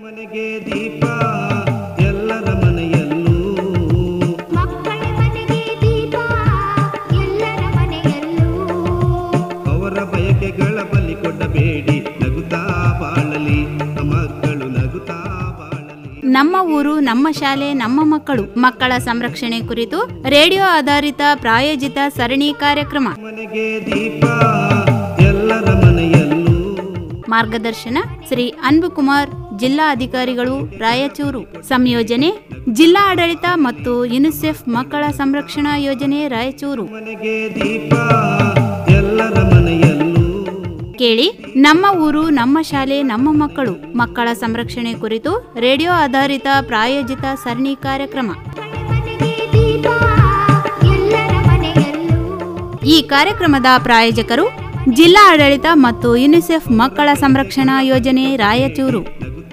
ಮನೆಗೆ ದೀಪ ಎಲ್ಲರ ಮನೆಯಲ್ಲೂ ಮಕ್ಕಳ ಮನೆಗೆ ದೀಪ ಎಲ್ಲರ ಮನೆಯಲ್ಲೂ ಅವರ ಬಯಕೆಗಳ ಬಲಿ ಕೊಡಬೇಡಿ ನಗುತ್ತಾ ಬಾಳಲಿ ಮಕ್ಕಳು ನಗುತ್ತಾ ಬಾಳಲಿ ನಮ್ಮ ಊರು ನಮ್ಮ ಶಾಲೆ ನಮ್ಮ ಮಕ್ಕಳು ಮಕ್ಕಳ ಸಂರಕ್ಷಣೆ ಕುರಿತು ರೇಡಿಯೋ ಆಧಾರಿತ ಪ್ರಾಯೋಜಿತ ಸರಣಿ ಕಾರ್ಯಕ್ರಮ ಮನೆಗೆ ದೀಪ ಎಲ್ಲರ ಮನೆಯಲ್ಲೂ ಮಾರ್ಗದರ್ಶನ ಶ್ರೀ ಅನ್ಬುಕುಮಾರ್ ಜಿಲ್ಲಾ ಅಧಿಕಾರಿಗಳು ರಾಯಚೂರು ಸಂಯೋಜನೆ ಜಿಲ್ಲಾ ಆಡಳಿತ ಮತ್ತು ಯುನಿಸೆಫ್ ಮಕ್ಕಳ ಸಂರಕ್ಷಣಾ ಯೋಜನೆ ರಾಯಚೂರು ಮನೆಗೆ ದೀಪ ಎಲ್ಲರ ಮನೆಯಲ್ಲೂ ಕೇಳಿ ನಮ್ಮ ಊರು ನಮ್ಮ ಶಾಲೆ ನಮ್ಮ ಮಕ್ಕಳು ಮಕ್ಕಳ ಸಂರಕ್ಷಣೆ ಕುರಿತು ರೇಡಿಯೋ ಆಧಾರಿತ ಪ್ರಾಯೋಜಿತ ಸರಣಿ ಕಾರ್ಯಕ್ರಮ ಮನೆಗೆ ದೀಪ ಎಲ್ಲರ ಮನೆಯಲ್ಲೂ ಈ ಕಾರ್ಯಕ್ರಮದ ಪ್ರಾಯೋಜಕರು ಜಿಲ್ಲಾ ಆಡಳಿತ ಮತ್ತು ಯುನಿಸೆಫ್ ಮಕ್ಕಳ ಸಂರಕ್ಷಣಾ ಯೋಜನೆ ರಾಯಚೂರು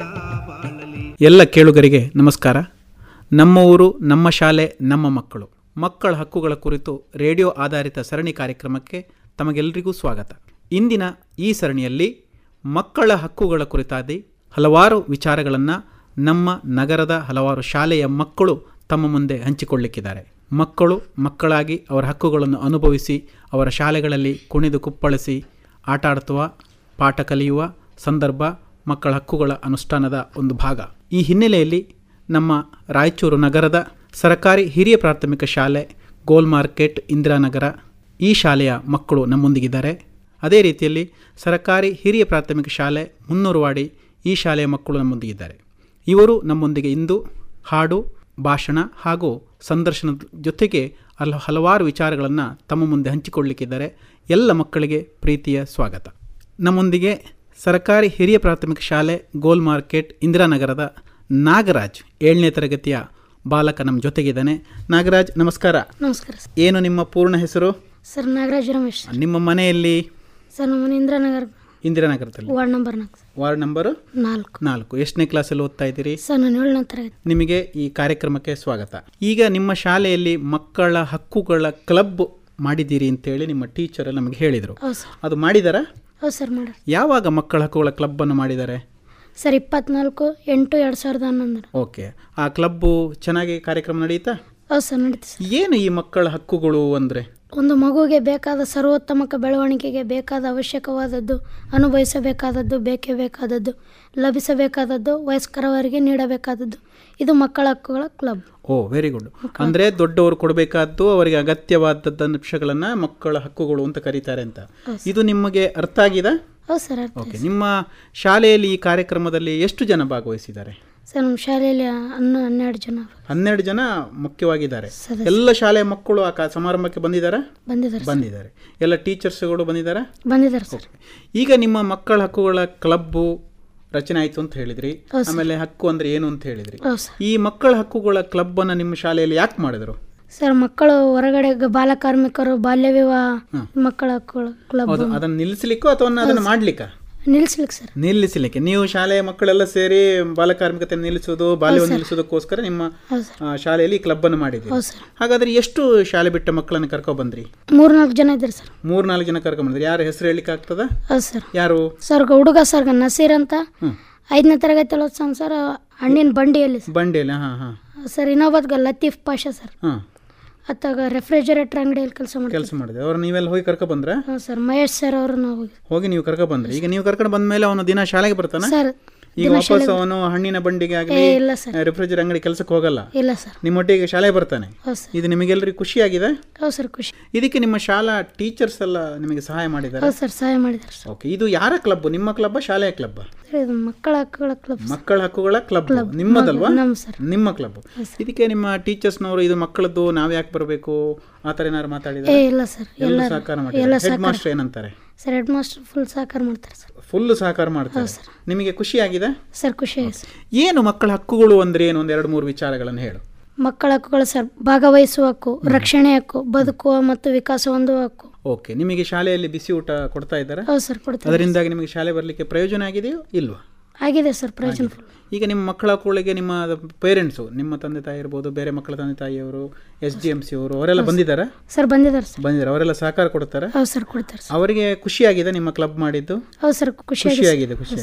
ಎಲ್ಲ ಕೇಳುಗರಿಗೆ ನಮಸ್ಕಾರ ನಮ್ಮ ಊರು ನಮ್ಮ ಶಾಲೆ ನಮ್ಮ ಮಕ್ಕಳು ಮಕ್ಕಳ ಹಕ್ಕುಗಳ ಕುರಿತು ರೇಡಿಯೋ ಆಧಾರಿತ ಸರಣಿ ಕಾರ್ಯಕ್ರಮಕ್ಕೆ ತಮಗೆಲ್ಲರಿಗೂ ಸ್ವಾಗತ ಇಂದಿನ ಈ ಸರಣಿಯಲ್ಲಿ ಮಕ್ಕಳ ಹಕ್ಕುಗಳ ಕುರಿತಾಗಿ ಹಲವಾರು ವಿಚಾರಗಳನ್ನು ನಮ್ಮ ನಗರದ ಹಲವಾರು ಶಾಲೆಯ ಮಕ್ಕಳು ತಮ್ಮ ಮುಂದೆ ಹಂಚಿಕೊಳ್ಳಿಕ್ಕಿದ್ದಾರೆ ಮಕ್ಕಳು ಮಕ್ಕಳಾಗಿ ಅವರ ಹಕ್ಕುಗಳನ್ನು ಅನುಭವಿಸಿ ಅವರ ಶಾಲೆಗಳಲ್ಲಿ ಕುಣಿದು ಕುಪ್ಪಳಿಸಿ ಆಟ ಆಡುತ್ತುವ ಪಾಠ ಕಲಿಯುವ ಸಂದರ್ಭ ಮಕ್ಕಳ ಹಕ್ಕುಗಳ ಅನುಷ್ಠಾನದ ಒಂದು ಭಾಗ ಈ ಹಿನ್ನೆಲೆಯಲ್ಲಿ ನಮ್ಮ ರಾಯಚೂರು ನಗರದ ಸರಕಾರಿ ಹಿರಿಯ ಪ್ರಾಥಮಿಕ ಶಾಲೆ ಗೋಲ್ ಮಾರ್ಕೆಟ್ ಇಂದಿರಾನಗರ ಈ ಶಾಲೆಯ ಮಕ್ಕಳು ನಮ್ಮೊಂದಿಗಿದ್ದಾರೆ ಅದೇ ರೀತಿಯಲ್ಲಿ ಸರಕಾರಿ ಹಿರಿಯ ಪ್ರಾಥಮಿಕ ಶಾಲೆ ಮುನ್ನೂರುವಾಡಿ ಈ ಶಾಲೆಯ ಮಕ್ಕಳು ನಮ್ಮೊಂದಿಗಿದ್ದಾರೆ ಇವರು ನಮ್ಮೊಂದಿಗೆ ಇಂದು ಹಾಡು ಭಾಷಣ ಹಾಗೂ ಸಂದರ್ಶನದ ಜೊತೆಗೆ ಹಲ ಹಲವಾರು ವಿಚಾರಗಳನ್ನು ತಮ್ಮ ಮುಂದೆ ಹಂಚಿಕೊಳ್ಳಲಿಕ್ಕಿದ್ದಾರೆ ಎಲ್ಲ ಮಕ್ಕಳಿಗೆ ಪ್ರೀತಿಯ ಸ್ವಾಗತ ನಮ್ಮೊಂದಿಗೆ ಸರ್ಕಾರಿ ಹಿರಿಯ ಪ್ರಾಥಮಿಕ ಶಾಲೆ ಗೋಲ್ ಮಾರ್ಕೆಟ್ ಇಂದಿರಾನಗರದ ನಾಗರಾಜ್ ಏಳನೇ ತರಗತಿಯ ಬಾಲಕ ನಮ್ಮ ಜೊತೆಗಿದ್ದಾನೆ ನಾಗರಾಜ್ ನಮಸ್ಕಾರ ನಮಸ್ಕಾರ ಸರ್ ಏನು ನಿಮ್ಮ ಪೂರ್ಣ ಹೆಸರು ಸರ್ ನಾಗರಾಜ್ ರಮೇಶ್ ನಿಮ್ಮ ಮನೆಯಲ್ಲಿ ಸರ್ ನಮ್ಮ ಮನೆ ಇಂದಿರಾನಗರ ಇಂದಿರಾನಗರದಲ್ಲಿ ವಾರ್ಡ್ ನಂಬರ್ ನಾಲ್ಕು ಸರ್ ವಾರ್ಡ್ ನಂಬರು ನಾಲ್ಕು ನಾಲ್ಕು ಎಷ್ಟನೇ ಕ್ಲಾಸಲ್ಲಿ ಓದ್ತಾ ಇದ್ದೀರಿ ಸರ್ ನಾನು ಏಳನೇ ತರಗತಿ ನಿಮಗೆ ಈ ಕಾರ್ಯಕ್ರಮಕ್ಕೆ ಸ್ವಾಗತ ಈಗ ನಿಮ್ಮ ಶಾಲೆಯಲ್ಲಿ ಮಕ್ಕಳ ಹಕ್ಕುಗಳ ಕ್ಲಬ್ ಮಾಡಿದ್ದೀರಿ ಅಂತೇಳಿ ನಿಮ್ಮ ಟೀಚರ್ ನಮಗೆ ಹೇಳಿದರು ಹೌದು ಸರ್ ಅದು ಮಾಡಿದಾರಾ ಹೌದು ಸರ್ ಮಾಡಿ ಯಾವಾಗ ಮಕ್ಕಳ ಹಕ್ಕುಗಳ ಕ್ಲಬ್ಬನ್ನು ಮಾಡಿದ್ದಾರೆ ಸರ್ ಇಪ್ಪತ್ನಾಲ್ಕು ಎಂಟು ಎರಡು ಸಾವಿರದ ಹನ್ನೊಂದು ಓಕೆ ಆ ಕ್ಲಬ್ಬು ಚೆನ್ನಾಗಿ ಕಾರ್ಯಕ್ರಮ ನಡೀತಾ ಹೌದು ಸರ್ ನಡೀತಿ ಸರ್ ಏನು ಈ ಮಕ್ಕಳ ಹಕ್ಕುಗಳು ಅಂದರೆ ಒಂದು ಮಗುವಿಗೆ ಬೇಕಾದ ಸರ್ವೋತ್ತಮಕ ಬೆಳವಣಿಗೆಗೆ ಬೇಕಾದ ಅವಶ್ಯಕವಾದದ್ದು ಅನುಭವಿಸಬೇಕಾದದ್ದು ಬೇಕೇ ಬೇಕಾದದ್ದು ಲಭಿಸಬೇಕಾದದ್ದು ವಯಸ್ಕರವರಿಗೆ ನೀಡಬೇಕಾದದ್ದು ಇದು ಮಕ್ಕಳ ಹಕ್ಕುಗಳ ಕ್ಲಬ್ ಓ ವೆರಿ ಗುಡ್ ಅಂದರೆ ದೊಡ್ಡವರು ಕೊಡಬೇಕಾದ್ದು ಅವರಿಗೆ ಅಗತ್ಯವಾದದ್ದು ಅಂಶಗಳನ್ನು ಮಕ್ಕಳ ಹಕ್ಕುಗಳು ಅಂತ ಕರೀತಾರೆ ಅಂತ ಇದು ನಿಮಗೆ ಅರ್ಥ ಆಗಿದೆ ಹೌದು ಸರ್ ಅರ್ಥ ಓಕೆ ನಿಮ್ಮ ಶಾಲೆಯಲ್ಲಿ ಈ ಕಾರ್ಯಕ್ರಮದಲ್ಲಿ ಎಷ್ಟು ಜನ ಭಾಗವಹಿಸಿದ್ದಾರೆ ಸರ್ ನಮ್ಮ ಶಾಲೆಯಲ್ಲಿ ಹನ್ನು ಹನ್ನೆರಡು ಜನ ಹನ್ನೆರಡು ಜನ ಮುಖ್ಯವಾಗಿದ್ದಾರೆ ಸದಸ್ಯ. ಎಲ್ಲ ಶಾಲೆಯ ಮಕ್ಕಳು ಆ ಕಾ- ಸಮಾರಂಭಕ್ಕೆ ಬಂದಿದ್ದಾರಾ ಬಂದಿದ್ದಾರೆ ಸರ್. ಬಂದಿದ್ದಾರೆ ಎಲ್ಲ ಟೀಚರ್ಸ್ಗಳು ಬಂದಿದ್ದಾರಾ ಬಂದಿದ್ದಾರೆ ಸರ್ ಈಗ ನಿಮ್ಮ ಮಕ್ಕಳ ಹಕ್ಕುಗಳ ಕ್ಲಬ್ಬು ರಚನೆ ಆಯಿತು ಅಂತ ಹೇಳಿದ್ರಿ ಹೌದು ಸರ್. ಆಮೇಲೆ ಹಕ್ಕು ಅಂದ್ರೆ ಏನು ಅಂತ ಹೇಳಿದ್ರಿ ಹೌದು ಸರ್ ಈ ಮಕ್ಕಳ ಹಕ್ಕುಗಳ ಕ್ಲಬ್ ಅನ್ನ ನಿಮ್ಮ ಶಾಲೆಯಲ್ಲಿ ಯಾಕೆ ಮಾಡಿದ್ರು ಸರ್ ಮಕ್ಕಳು ಹೊರಗಡೆ ಗ- ಬಾಲಕಾರ್ಮಿಕರು ಬಾಲ್ಯ ವಿವಾಹ ಮಕ್ಕಳ ಹಕ್ಕುಗಳ ಕ್ಲಬ್ ಹೌದು ಅದನ್ನ ನಿಲ್ಲಿಸಲಿಕ್ಕೋ ಅಥವಾ ಅದನ್ನ ಮಾಡ್ಲಿಕ್ಕ ನಿಲ್ಲಿಸ್ಲಿಕ್ಕೆ ಸರ್ ನಿಲ್ಲಿಸಲಿಕ್ಕೆ ನೀವು ಶಾಲೆಯ ಮಕ್ಕಳೆಲ್ಲ ಸೇರಿ ಬಾಲಕಾರ್ಮಿಕತೆ ನಿಲ್ಲಿಸೋದು ಬಾಲ್ಯವನ್ನು ನಿಲ್ಲಿಸೋದಕ್ಕೋಸ್ಕರ ನಿಮ್ಮ ಹೌದು ಸರ್ ಆ, ಶಾಲೆಯಲ್ಲಿ ಕ್ಲಬ್ ಅನ್ನು ಮಾಡಿದ್ದೀರಿ ಹೌದು ಸರ್ ಹಾಗಾದ್ರೆ ಎಷ್ಟು ಶಾಲೆ ಬಿಟ್ಟ ಮಕ್ಕಳನ್ನು ಕರ್ಕೊ ಬಂದ್ರಿ ಮೂರ್ನಾಲ್ಕು ಜನ ಇದ್ದಾರೆ ಸರ್ ಮೂರ್ನಾಲ್ಕು ಜನ ಕರ್ಕೊಂಡ್ ಬಂದ್ರಿ ಯಾರ ಹೆಸರು ಹೇಳಿಕ್ಕೆ ಆಗ್ತದ ಹೌದು ಸರ್ ಯಾರು ಸರ್ ಹುಡುಗ ಸರ್ ನಸೀರ್ ಅಂತ ಐದನೇ ತರಗತಿ ಓದ್ತಾನೆ ಸರ್ ಹಣ್ಣಿನ ಬಂಡಿಯಲ್ಲಿ ಸರ್ ಬಂಡೇಲಿ ಹಾ ಹಾ ಸರ್ ಇನ್ನೊಬ್ಬದ್ಗ ಲತೀಫ್ ಪಾಷಾ ಸರ್ ಹಾ ಅತ್ತಾಗ ರೆಫ್ರಿಜರೇಟರ್ ಅಂಗಡಿಯಲ್ಲಿ ಕೆಲಸ ಮಾಡ್ತಾರೆ ಕೆಲಸ ಮಾಡಿದೆ ಅವ್ರು ನೀವೆಲ್ಲ ಹೋಗಿ ಕರ್ಕೊ ಬಂದ್ರ ಹಾಂ ಸರ್ ಮಹೇಶ್ ಸರ್ ಅವರು ನಾವು ಹೋಗಿ ನೀವು ಕರ್ಕೊ ಬಂದ್ರಿ ಈಗ ನೀವು ಕರ್ಕೊಂಡು ಬಂದ್ಮೇಲೆ ಅವನು ದಿನ ಶಾಲೆಗೆ ಬರ್ತಾನ ಸರ್ ಈಗ ವಾಪಸ್ ಅವನು ಹಣ್ಣಿನ ಬಂಡಿಗೆ ಆಗಲಿ ಏ ಇಲ್ಲ ಸರ್ ರೆಫ್ರಿಜರೇಟರ್ ಅಂಗಡಿ ಕೆಲಸಕ್ಕೆ ಹೋಗಲ್ಲ ಇಲ್ಲ ಸರ್ ನಿಮ್ಮೊಟ್ಟಿಗೆ ಶಾಲೆ ಬರ್ತಾನೆ ಹೌದು ಸರ್ ಇದು ನಿಮಗೆಲ್ಲರಿಗೂ ಖುಷಿಯಾಗಿದೆ ಹೌದು ಸರ್ ಖುಷಿ ಇದಕ್ಕೆ ನಿಮ್ಮ ಶಾಲಾ ಟೀಚರ್ಸ್ ಎಲ್ಲ ನಿಮಗೆ ಸಹಾಯ ಮಾಡಿದ್ದಾರೆ ಹೌದು ಸರ್ ಸಹಾಯ ಮಾಡಿದ್ದಾರೆ ಸರ್ ಓಕೆ ಇದು ಯಾರ ಕ್ಲಬ್ ನಿಮ್ಮ ಕ್ಲಬ್ ಶಾಲೆಯ ಕ್ಲಬ್ ಸರ್ ಇದು ಮಕ್ಕಳ ಹಕ್ಕುಗಳ ಕ್ಲಬ್ ಮಕ್ಕಳ ಹಕ್ಕುಗಳ ಕ್ಲಬ್ ನಿಮ್ಮದಲ್ವಾ ನಮ್ಮ ಸರ್ ನಿಮ್ಮ ಕ್ಲಬ್ ಇದಕ್ಕೆ ನಿಮ್ಮ ಟೀಚರ್ಸ್ನವರು ಇದು ಮಕ್ಕಳದ್ದು ನಾವ್ ಯಾಕೆ ಬರಬೇಕು ಆ ಥರ ಏನಾದ್ರು ಏ ಮಾತಾಡಿದ್ರೆ ಇಲ್ಲ ಸರ್ ಎಲ್ಲ ಎಲ್ಲ ಸಹಕಾರ ಎಲ್ಲ ಮಾಡಿ ಹೆಡ್ ಮಾಸ್ಟರ್ ಏನಂತಾರೆ ಸರ್ ಹೆಡ್ ಮಾಸ್ಟರ್ ಫುಲ್ ಸಹಕಾರ ಮಾಡ್ತಾರೆ ಸರ್ ಫುಲ್ ಸಹಕಾರ ಮಾಡ್ತಾರೆ ನಿಮಗೆ ಖುಷಿಯಾಗಿದೆ ಸರ್ ಖುಷಿ ಆಗಿದೆ ಸರ್ ಏನು ಮಕ್ಕಳ ಹಕ್ಕುಗಳು ಅಂದ್ರೆ ಏನು ಒಂದು ಎರಡು ಮೂರು ವಿಚಾರಗಳನ್ನು ಹೇಳು ಮಕ್ಕಳ ಹಕ್ಕುಗಳು ಸರ್ ಭಾಗವಹಿಸುವ ಹಕ್ಕು ರಕ್ಷಣೆ ಹಕ್ಕು ಬದುಕುವ ಮತ್ತು ವಿಕಾಸ ಹೊಂದುವ ಹಕ್ಕು ಓಕೆ ನಿಮಗೆ ಶಾಲೆಯಲ್ಲಿ ಬಿಸಿ ಊಟ ಕೊಡ್ತಾ ಇದ್ದಾರೆ ಹೌದು ಸರ್ ಕೊಡ್ತಾರೆ ಅದರಿಂದಾಗಿ ನಿಮಗೆ ಶಾಲೆ ಬರಲಿಕ್ಕೆ ಪ್ರಯೋಜನ ಆಗಿದೆಯೋ ಇಲ್ವಾ ಆಗಿದೆ ಸರ್ ಪ್ರಯೋಜನ ಫುಲ್ ಈಗ ನಿಮ್ಮ ಮಕ್ಕಳ ಹಕ್ಕುಗಳಿಗೆ ನಿಮ್ಮ ಪೇರೆಂಟ್ಸು ನಿಮ್ಮ ತಂದೆ ತಾಯಿ ಇರ್ಬೋದು ಬೇರೆ ಮಕ್ಕಳ ತಂದೆ ತಾಯಿಯವರು ಎಸ್ ಡಿ ಎಂ ಸಿ ಅವರು ಅವರೆಲ್ಲ ಬಂದಿದ್ದಾರೆ ಸರ್ ಬಂದಿದ್ದಾರೆ ಸರ್ ಬಂದಿದ್ದಾರೆ ಅವರೆಲ್ಲ ಸಹಕಾರ ಕೊಡ್ತಾರೆ ಹೌದು ಸರ್ ಕೊಡ್ತಾರೆ ಸರ್ ಅವರಿಗೆ ಖುಷಿಯಾಗಿದೆ ನಿಮ್ಮ ಕ್ಲಬ್ ಮಾಡಿದ್ದು ಹೌದು ಸರ್ ಖುಷಿ ಆಗಿದೆ ಖುಷಿಯಾಗಿದೆ ಖುಷಿಯಾಗಿದೆ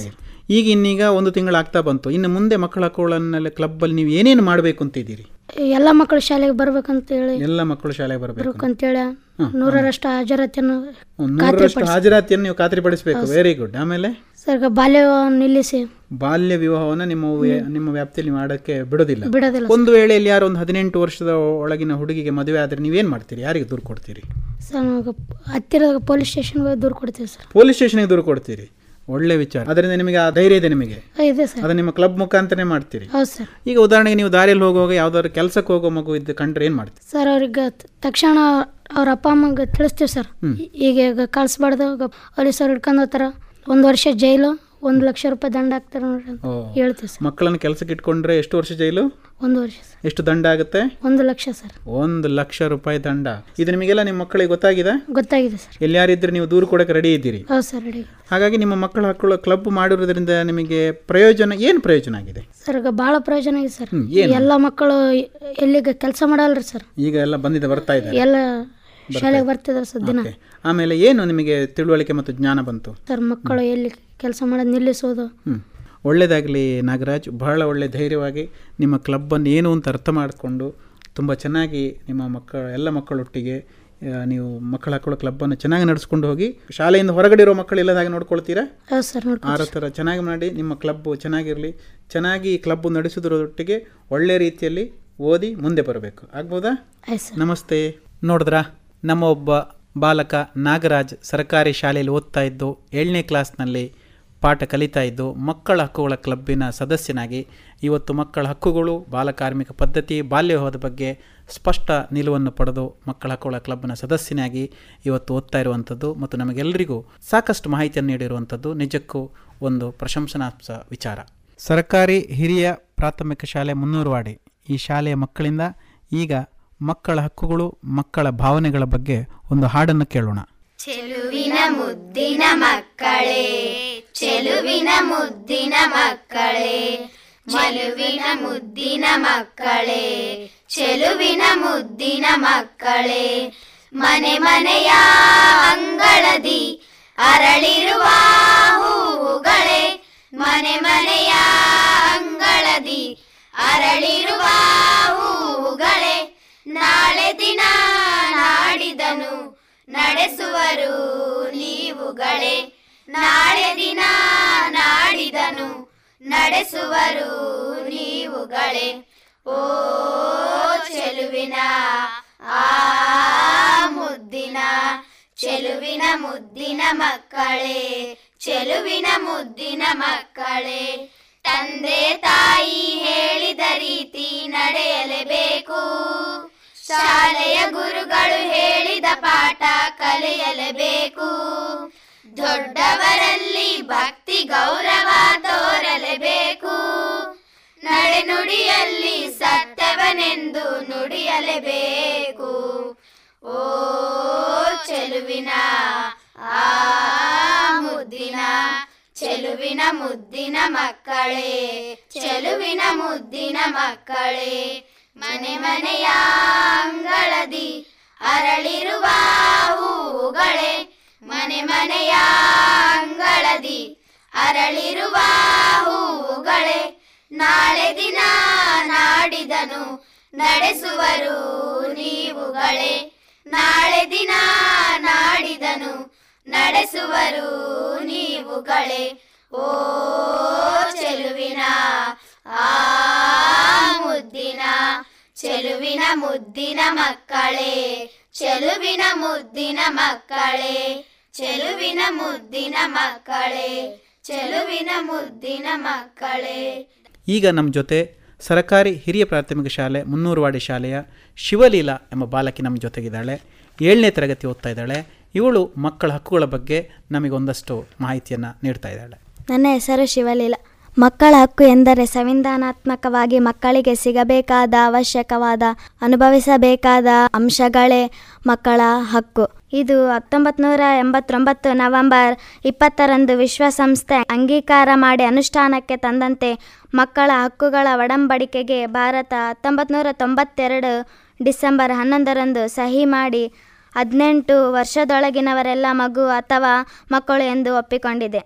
ಈಗ ಇನ್ನೀಗ ಒಂದು ತಿಂಗಳು ಆಗ್ತಾ ಬಂತು ಇನ್ನು ಮುಂದೆ ಮಕ್ಕಳ ಹಕ್ಕುಗಳನ್ನೆಲ್ಲ ಕ್ಲಬ್ಬಲ್ಲಿ ನೀವು ಏನೇನು ಮಾಡಬೇಕು ಅಂತಿದ್ದೀರಿ ಎಲ್ಲ ಮಕ್ಕಳು ಶಾಲೆಗೆ ಬರ್ಬೇಕಂತ ಹೇಳಿ ಎಲ್ಲ ಮಕ್ಕಳು ಶಾಲೆಗೆ ಬರಬೇಕು ಬರ್ಬೇಕಂತೇಳಿ ನೂರರಷ್ಟು ಹಾಜರಾತಿಯನ್ನು ನೂರರಷ್ಟು ಹಾಜರಾತಿಯನ್ನು ನೀವು ಖಾತ್ರಿಪಡಿಸಬೇಕು ವೆರಿ ಗುಡ್ ಆಮೇಲೆ ಸರ್ ಬಾಲ್ಯ ನಿಲ್ಲಿಸಿ ಬಾಲ್ಯ ವಿವಾಹವನ್ನು ನಿಮ್ಮ ವ್ಯ- ನಿಮ್ಮ ವ್ಯಾಪ್ತಿಯಲ್ಲಿ ಮಾಡೋಕ್ಕೆ ಬಿಡೋದಿಲ್ಲ ಬಿಡೋದಿಲ್ಲ ಒಂದು ವೇಳೆಯಲ್ಲಿ ಯಾರೋ ಒಂದು ಹದಿನೆಂಟು ವರ್ಷದ ಒಳಗಿನ ಹುಡುಗಿಗೆ ಮದುವೆ ಆದರೆ ನೀವೇನು ಮಾಡ್ತೀರಿ ಯಾರಿಗೆ ದೂರು ಕೊಡ್ತೀರಿ ಸರ್ ನಾವು ಹತ್ತಿರದ ಪೊಲೀಸ್ ಸ್ಟೇಷನ್ಗೆ ದೂರ ಕೊಡ್ತೀವಿ ಸರ್ ಪೊಲೀಸ್ ಸ್ಟೇಷನ್ಗೆ ದೂರು ಕೊಡ್ತೀರಿ ಒಳ್ಳೆ ವಿಚಾರ ಅದರಿಂದ ನಿಮಗೆ ಆ ಧೈರ್ಯ ಇದೆ ನಿಮಗೆ ಆ, ಇದೆ ಸರ್ ಅದನ್ನ ನಿಮ್ಮ ಕ್ಲಬ್ ಮುಖಾಂತರನೇ ಮಾಡ್ತೀರಿ ಹೌದು ಸರ್ ಈಗ ಉದಾಹರಣೆಗೆ ನೀವು ದಾರಿಯಲ್ಲಿ ಹೋಗುವಾಗ ಯಾವ್ದಾದ್ರು ಕೆಲಸಕ್ಕೆ ಹೋಗೋ ಮಗು ಇದ್ದು ಕಂಡ್ರೆ ಏನು ಮಾಡ್ತೀರಿ ಸರ್ ಅವ್ರಿಗೆ ತ- ತಕ್ಷಣ ಅವ್ರ ಅಪ್ಪ ಅಮ್ಮಗೆ ತಿಳಿಸ್ತೀವಿ ಸರ್ ಈಗ ಈಗ ಕಳಿಸ್ಬಾರ್ದು ಪೊಲೀಸವ್ರು ಹಿಡ್ಕೊಂಡು ಹೋಗ್ತಾರ ಒಂದು ವರ್ಷ ಜೈಲು ಒಂದು ಲಕ್ಷ ರೂಪಾಯಿ ದಂಡ ಹಾಕ್ತಾರೆ ನೋಡ್ರಿ ಅಂತ ಓ ಹೇಳ್ತೀವಿ ಸರ್ ಮಕ್ಕಳನ್ನು ಕೆಲಸಕ್ಕೆ ಇಟ್ಕೊಂಡ್ರೆ ಎಷ್ಟು ವರ್ಷ ಜೈಲು ಒಂದು ವರ್ಷ ಸರ್ ಎಷ್ಟು ದಂಡ ಆಗುತ್ತೆ ಒಂದು ಲಕ್ಷ ಸರ್ ಒಂದು ಲಕ್ಷ ರೂಪಾಯಿ ದಂಡ ಇದು ನಿಮಗೆಲ್ಲ ನಿಮ್ಮ ಮಕ್ಕಳಿಗೆ ಗೊತ್ತಾಗಿದೆ ಗೊತ್ತಾಗಿದೆ ಸರ್ ಎಲ್ಲಾರಿದ್ರೆ ನೀವು ದೂರು ಕೊಡಕ್ಕೆ ರೆಡಿ ಇದ್ದೀರಿ ಹೌದು ಸರ್ ರೆಡಿ ಹಾಗಾಗಿ ನಿಮ್ಮ ಮಕ್ಕಳ ಹಕ್ಕುಗಳ ಕ್ಲಬ್ ಮಾಡಿರೋದ್ರಿಂದ ನಿಮಗೆ ಪ್ರಯೋಜನ ಏನು ಪ್ರಯೋಜನ ಆಗಿದೆ ಸರ್ ಈಗ ಭಾಳ ಪ್ರಯೋಜನ ಇದೆ ಸರ್ ಹ್ಮ್, ಏನು? ಎಲ್ಲ ಮಕ್ಕಳು ಎಲ್ಲಿಗೆ ಕೆಲಸ ಮಾಡಲ್ರಿ ಸರ್ ಈಗ ಎಲ್ಲ ಬಂದಿದೆ ಬರ್ತಾ ಇದ್ದಾರೆ ಎಲ್ಲ ಶಾಲೆಗೆ ಬರ್ತಿದ್ದಾರೆ ಸರ್ ದಿನ ಓಕೆ. ಆಮೇಲೆ ಏನು ನಿಮಗೆ ತಿಳುವಳಿಕೆ ಮತ್ತು ಜ್ಞಾನ ಬಂತು ಸರ್ ಮಕ್ಕಳು ಎಲ್ಲಿ ಕೆಲಸ ಮಾಡೋದು ನಿಲ್ಲಿಸೋದು ಹ್ಞೂ ಒಳ್ಳೆಯದಾಗಲಿ ನಾಗರಾಜ್ ಬಹಳ ಒಳ್ಳೆ ಧೈರ್ಯವಾಗಿ ನಿಮ್ಮ ಕ್ಲಬ್ಬನ್ನು ಏನು ಅಂತ ಅರ್ಥ ಮಾಡಿಕೊಂಡು ತುಂಬ ಚೆನ್ನಾಗಿ ನಿಮ್ಮ ಮಕ್ಕಳ ಎಲ್ಲ ಮಕ್ಕಳೊಟ್ಟಿಗೆ ಆ, ನೀವು ಮಕ್ಕಳ ಹಕ್ಕುಗಳ ಕ್ಲಬ್ಬನ್ನು ಚೆನ್ನಾಗಿ ನಡೆಸ್ಕೊಂಡು ಹೋಗಿ ಶಾಲೆಯಿಂದ ಹೊರಗಡೆ ಇರೋ ಮಕ್ಕಳು ಇಲ್ಲದ ಹಾಗೆ ನೋಡ್ಕೊಳ್ತೀರಾ ಹೌದು ಸರ್ ನೋಡ್ಕೊ ಆ ಥರ ಚೆನ್ನಾಗಿ ಮಾಡಿ ನಿಮ್ಮ ಕ್ಲಬ್ಬು ಚೆನ್ನಾಗಿರಲಿ ಚೆನ್ನಾಗಿ ಈ ಕ್ಲಬ್ಬು ನಡೆಸೋದ್ರೊಟ್ಟಿಗೆ ಒಳ್ಳೆ ರೀತಿಯಲ್ಲಿ ಓದಿ ಮುಂದೆ ಬರಬೇಕು ಆಗ್ಬೋದಾ ಆಯ್ತು ಸರ್ ನಮಸ್ತೆ ನೋಡಿದ್ರಾ ನಮ್ಮ ಒಬ್ಬ ಬಾಲಕ ನಾಗರಾಜ್ ಸರ್ಕಾರಿ ಶಾಲೆಯಲ್ಲಿ ಓದ್ತಾ ಇದ್ದು ಏಳನೇ ಕ್ಲಾಸ್ನಲ್ಲಿ ಪಾಠ ಕಲಿತಾ ಇದ್ದು ಮಕ್ಕಳ ಹಕ್ಕುಗಳ ಕ್ಲಬ್ಬಿನ ಸದಸ್ಯನಾಗಿ ಇವತ್ತು ಮಕ್ಕಳ ಹಕ್ಕುಗಳು ಬಾಲಕಾರ್ಮಿಕ ಪದ್ಧತಿ ಬಾಲ್ಯ ವಿವಾಹದ ಬಗ್ಗೆ ಸ್ಪಷ್ಟ ನಿಲುವನ್ನು ಪಡೆದು ಮಕ್ಕಳ ಹಕ್ಕುಗಳ ಕ್ಲಬ್ನ ಸದಸ್ಯನಾಗಿ ಇವತ್ತು ಓದ್ತಾ ಇರುವಂಥದ್ದು ಮತ್ತು ನಮಗೆಲ್ಲರಿಗೂ ಸಾಕಷ್ಟು ಮಾಹಿತಿಯನ್ನು ನೀಡಿರುವಂಥದ್ದು ನಿಜಕ್ಕೂ ಒಂದು ಪ್ರಶಂಸನಾರ್ಹ ವಿಚಾರ ಸರ್ಕಾರಿ ಹಿರಿಯ ಪ್ರಾಥಮಿಕ ಶಾಲೆ ಮುನ್ನೂರುವಾಡಿ ಈ ಶಾಲೆಯ ಮಕ್ಕಳಿಂದ ಈಗ ಮಕ್ಕಳ ಹಕ್ಕುಗಳು ಮಕ್ಕಳ ಭಾವನೆಗಳ ಬಗ್ಗೆ ಒಂದು ಹಾಡನ್ನು ಕೇಳೋಣ ಚೆಲುವಿನ ಮುದ್ದಿನ ಮಕ್ಕಳೇ ಚೆಲುವಿನ ಮುದ್ದಿನ ಮಕ್ಕಳೇ ಚೆಲುವಿನ ಮುದ್ದಿನ ಮಕ್ಕಳೇ ಚೆಲುವಿನ ಮುದ್ದಿನ ಮಕ್ಕಳೇ ಮನೆ ಮನೆಯ ಅಂಗಳದಿ ಅರಳಿರುವ ಹೂವುಗಳೇ ಮನೆ ಮನೆಯ ಅಂಗಳದಿ ಅರಳಿರುವ ಹೂವುಗಳೇ ನಾಳೆ ದಿನ ನಾಡಿದನು ನಡೆಸುವರು ನೀವುಗಳೇ ನಾಳೆ ದಿನ ನಾಡಿದನು ನಡೆಸುವರು ನೀವುಗಳೇ ಓ ಚೆಲುವಿನ ಆ ಮುದ್ದಿನ ಚೆಲುವಿನ ಮುದ್ದಿನ ಮಕ್ಕಳೇ ಚೆಲುವಿನ ಮುದ್ದಿನ ಮಕ್ಕಳೇ ತಂದೆ ತಾಯಿ ಹೇಳಿದ ರೀತಿ ನಡೆಯಲೇಬೇಕು ಶಾಲೆಯ ಗುರುಗಳು ಹೇಳಿದ ಪಾಠ ಕಲಿಯಲೇಬೇಕು ದೊಡ್ಡವರಲ್ಲಿ ಭಕ್ತಿ ಗೌರವ ತೋರಲೇಬೇಕು ನಡೆನುಡಿಯಲ್ಲಿ ಸತ್ಯವನೆಂದು ನುಡಿಯಲೇಬೇಕು ಓ ಚೆಲುವಿನ ಆ ಮುದ್ದಿನ ಚೆಲುವಿನ ಮುದ್ದಿನ ಮಕ್ಕಳೇ ಚೆಲುವಿನ ಮುದ್ದಿನ ಮಕ್ಕಳೇ ಮನೆ ಮನೆಯ ಅಂಗಳದಿ ಅರಳಿರುವ ಹೂವುಗಳೇ ಮನೆ ಮನೆಯ ಅಂಗಳದಿ ಅರಳಿರುವ ಹೂವುಗಳೇ ನಾಳೆ ದಿನ ನಾಡಿದನು ನಡೆಸುವರು ನೀವುಗಳೇ ನಾಳೆ ದಿನ ನಾಡಿದನು ನಡೆಸುವರು ನೀವುಗಳೇ ಓ ಚೆಲುವಿನ ಆ ಮುದ್ದಿನ ಚೆಲುವಿನ ಮುದ್ದಿನ ಮಕ್ಕಳೇ ಚೆಲುವಿನ ಮುದ್ದಿನ ಮಕ್ಕಳೇ ಚೆಲುವಿನ ಮುದ್ದಿನ ಮಕ್ಕಳೇ ಚೆಲುವಿನ ಮುದ್ದಿನ ಮಕ್ಕಳೇ ಈಗ ನಮ್ಮ ಜೊತೆ ಸರ್ಕಾರಿ ಹಿರಿಯ ಪ್ರಾಥಮಿಕ ಶಾಲೆ ಮುನ್ನೂರುವಾಡಿ ಶಾಲೆಯ ಶಿವಲೀಲಾ ಎಂಬ ಬಾಲಕಿ ನಮ್ಮ ಜೊತೆಗಿದ್ದಾಳೆ ಏಳನೇ ತರಗತಿ ಓದ್ತಾ ಇದ್ದಾಳೆ ಇವಳು ಮಕ್ಕಳ ಹಕ್ಕುಗಳ ಬಗ್ಗೆ ನಮಗೆ ಒಂದಷ್ಟು ಮಾಹಿತಿಯನ್ನು ನೀಡ್ತಾ ಇದ್ದಾಳೆ ನನ್ನ ಹೆಸರು ಶಿವಲೀಲ ಮಕ್ಕಳ ಹಕ್ಕು ಎಂದರೆ ಸಂವಿಧಾನಾತ್ಮಕವಾಗಿ ಮಕ್ಕಳಿಗೆ ಸಿಗಬೇಕಾದ ಅವಶ್ಯಕವಾದ ಅನುಭವಿಸಬೇಕಾದ ಅಂಶಗಳೇ ಮಕ್ಕಳ ಹಕ್ಕು ಇದು ಹತ್ತೊಂಬತ್ತು ನೂರ ಎಂಬತ್ತೊಂಬತ್ತು ನವೆಂಬರ್ ಇಪ್ಪತ್ತರಂದು ವಿಶ್ವಸಂಸ್ಥೆ ಅಂಗೀಕಾರ ಮಾಡಿ ಅನುಷ್ಠಾನಕ್ಕೆ ತಂದಂತೆ ಮಕ್ಕಳ ಹಕ್ಕುಗಳ ಒಡಂಬಡಿಕೆಗೆ ಭಾರತ ಹತ್ತೊಂಬತ್ತು ನೂರ ತೊಂಬತ್ತೆರಡು ಡಿಸೆಂಬರ್ ಹನ್ನೊಂದರಂದು ಸಹಿ ಮಾಡಿ ಹದಿನೆಂಟು ವರ್ಷದೊಳಗಿನವರೆಲ್ಲ ಮಗು ಅಥವಾ ಮಕ್ಕಳು ಎಂದು ಒಪ್ಪಿಕೊಂಡಿದೆ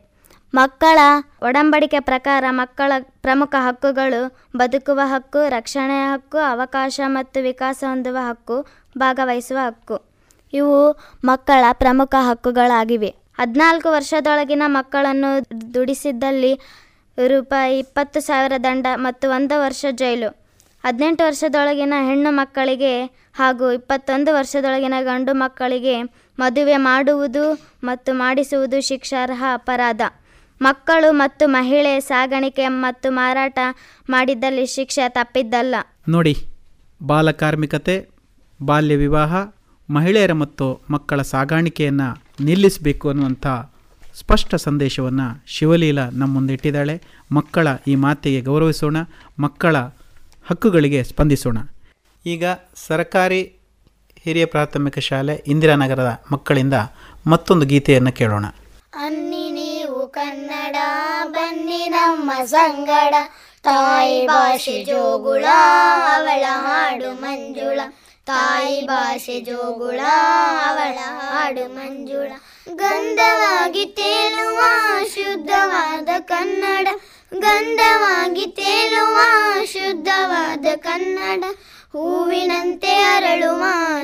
ಮಕ್ಕಳ ಒಡಂಬಡಿಕೆ ಪ್ರಕಾರ ಮಕ್ಕಳ ಪ್ರಮುಖ ಹಕ್ಕುಗಳು ಬದುಕುವ ಹಕ್ಕು ರಕ್ಷಣೆಯ ಹಕ್ಕು ಅವಕಾಶ ಮತ್ತು ವಿಕಾಸ ಹೊಂದುವ ಹಕ್ಕು ಭಾಗವಹಿಸುವ ಹಕ್ಕು ಇವು ಮಕ್ಕಳ ಪ್ರಮುಖ ಹಕ್ಕುಗಳಾಗಿವೆ ಹದಿನಾಲ್ಕು ವರ್ಷದೊಳಗಿನ ಮಕ್ಕಳನ್ನು ದುಡಿಸಿದ್ದಲ್ಲಿ ರೂಪಾಯಿ ಇಪ್ಪತ್ತು ಸಾವಿರ ದಂಡ ಮತ್ತು ಒಂದು ವರ್ಷ ಜೈಲು ಹದಿನೆಂಟು ವರ್ಷದೊಳಗಿನ ಹೆಣ್ಣು ಮಕ್ಕಳಿಗೆ ಹಾಗೂ ಇಪ್ಪತ್ತೊಂದು ವರ್ಷದೊಳಗಿನ ಗಂಡು ಮಕ್ಕಳಿಗೆ ಮದುವೆ ಮಾಡುವುದು ಮತ್ತು ಮಾಡಿಸುವುದು ಶಿಕ್ಷಾರ್ಹ ಅಪರಾಧ ಮಕ್ಕಳು ಮತ್ತು ಮಹಿಳೆ ಸಾಗಾಣಿಕೆ ಮತ್ತು ಮಾರಾಟ ಮಾಡಿದ್ದಲ್ಲಿ ಶಿಕ್ಷೆ ತಪ್ಪಿದ್ದಲ್ಲ ನೋಡಿ ಬಾಲಕಾರ್ಮಿಕತೆ ಬಾಲ್ಯ ವಿವಾಹ ಮಹಿಳೆಯರ ಮತ್ತು ಮಕ್ಕಳ ಸಾಗಾಣಿಕೆಯನ್ನು ನಿಲ್ಲಿಸಬೇಕು ಅನ್ನುವಂಥ ಸ್ಪಷ್ಟ ಸಂದೇಶವನ್ನು ಶಿವಲೀಲ ನಮ್ಮ ಮುಂದೆ ಇಟ್ಟಿದ್ದಾಳೆ ಮಕ್ಕಳ ಈ ಮಾತಿಗೆ ಗೌರವಿಸೋಣ ಮಕ್ಕಳ ಹಕ್ಕುಗಳಿಗೆ ಸ್ಪಂದಿಸೋಣ ಈಗ ಸರ್ಕಾರಿ ಹಿರಿಯ ಪ್ರಾಥಮಿಕ ಶಾಲೆ ಇಂದಿರಾನಗರದ ಮಕ್ಕಳಿಂದ ಮತ್ತೊಂದು ಗೀತೆಯನ್ನು ಕೇಳೋಣ ಅನ್ನಿ ನೀವು ಕನ್ನಡ ಬನ್ನಿ ನಮ್ಮ ಸಂಗಡ ತಾಯಿ ಭಾಷೆ ಜೋಗುಳ ಅವಳ ಹಾಡು ಮಂಜುಳ ತಾಯಿ ಭಾಷೆ ಜೋಗುಳ ಅವಳ ಹಾಡು ಮಂಜುಳ ಗಂಧವಾಗಿ ತೇಲುವ ಶುದ್ಧವಾದ ಕನ್ನಡ ಗಂಧವಾಗಿ ತೇಲುವ ಶುದ್ಧವಾದ ಕನ್ನಡ ಹೂವಿನಂತೆ ಅರಳುವ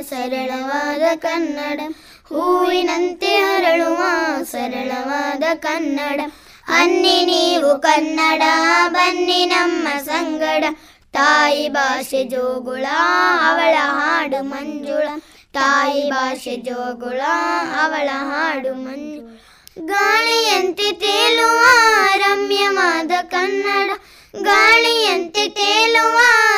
ಸರಳವಾದ ಕನ್ನಡ ಹೂವಿನಂತೆ ಅರಳುವ ಸರಳವಾದ ಕನ್ನಡ ಅನ್ನಿ ನೀವು ಕನ್ನಡ ಬನ್ನಿ ನಮ್ಮ ಸಂಗಡ ತಾಯಿ ಭಾಷೆ ಜೋಗುಳ ಅವಳ ಹಾಡು ಮಂಜುಳ ತಾಯಿ ಭಾಷೆ ಜೋಗುಳ ಅವಳ ಹಾಡು ಮಂಜುಳ ಗಾಳಿಯಂತೆ ತೇಲುವ ರಮ್ಯವಾದ ಕನ್ನಡ ಗಾಳಿಯಂತೆ ತೇಲುವ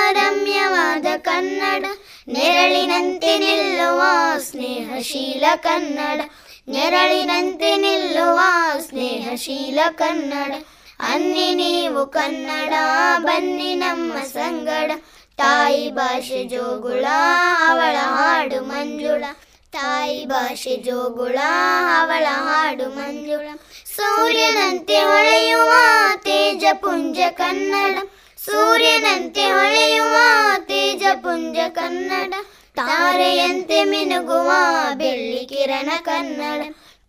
ರಮ್ಯವಾದ ಕನ್ನಡ ನೆರಳಿನಂತೆ ನಿಲ್ಲುವ ಸ್ನೇಹಶೀಲ ಕನ್ನಡ ನೆರಳಿನಂತೆ ನಿಲ್ಲುವ ಸ್ನೇಹಶೀಲ ಕನ್ನಡ ಅನ್ನಿ ನೀವು ಕನ್ನಡ ಬನ್ನಿ ನಮ್ಮ ಸಂಗಡ ತಾಯಿ ಭಾಷೆ ಜೋಗುಳ ಅವಳ ಹಾಡು ಮಂಜುಳ ತಾಯಿ ಭಾಷೆ ಜೋಗುಳ ಅವಳ ಹಾಡು ಮಂಜುಳ ಸೂರ್ಯನಂತೆ ಹೊಳೆಯುವ ತೇಜ ಪುಂಜ ಕನ್ನಡ ಸೂರ್ಯನಂತೆ ಹೊಳೆಯುವ ತೇಜ ಪುಂಜ ಕನ್ನಡ ತಾರೆಯಂತೆ ಮಿನುಗುವ ಬೆಳ್ಳಿ ಕಿರಣ ಕನ್ನಡ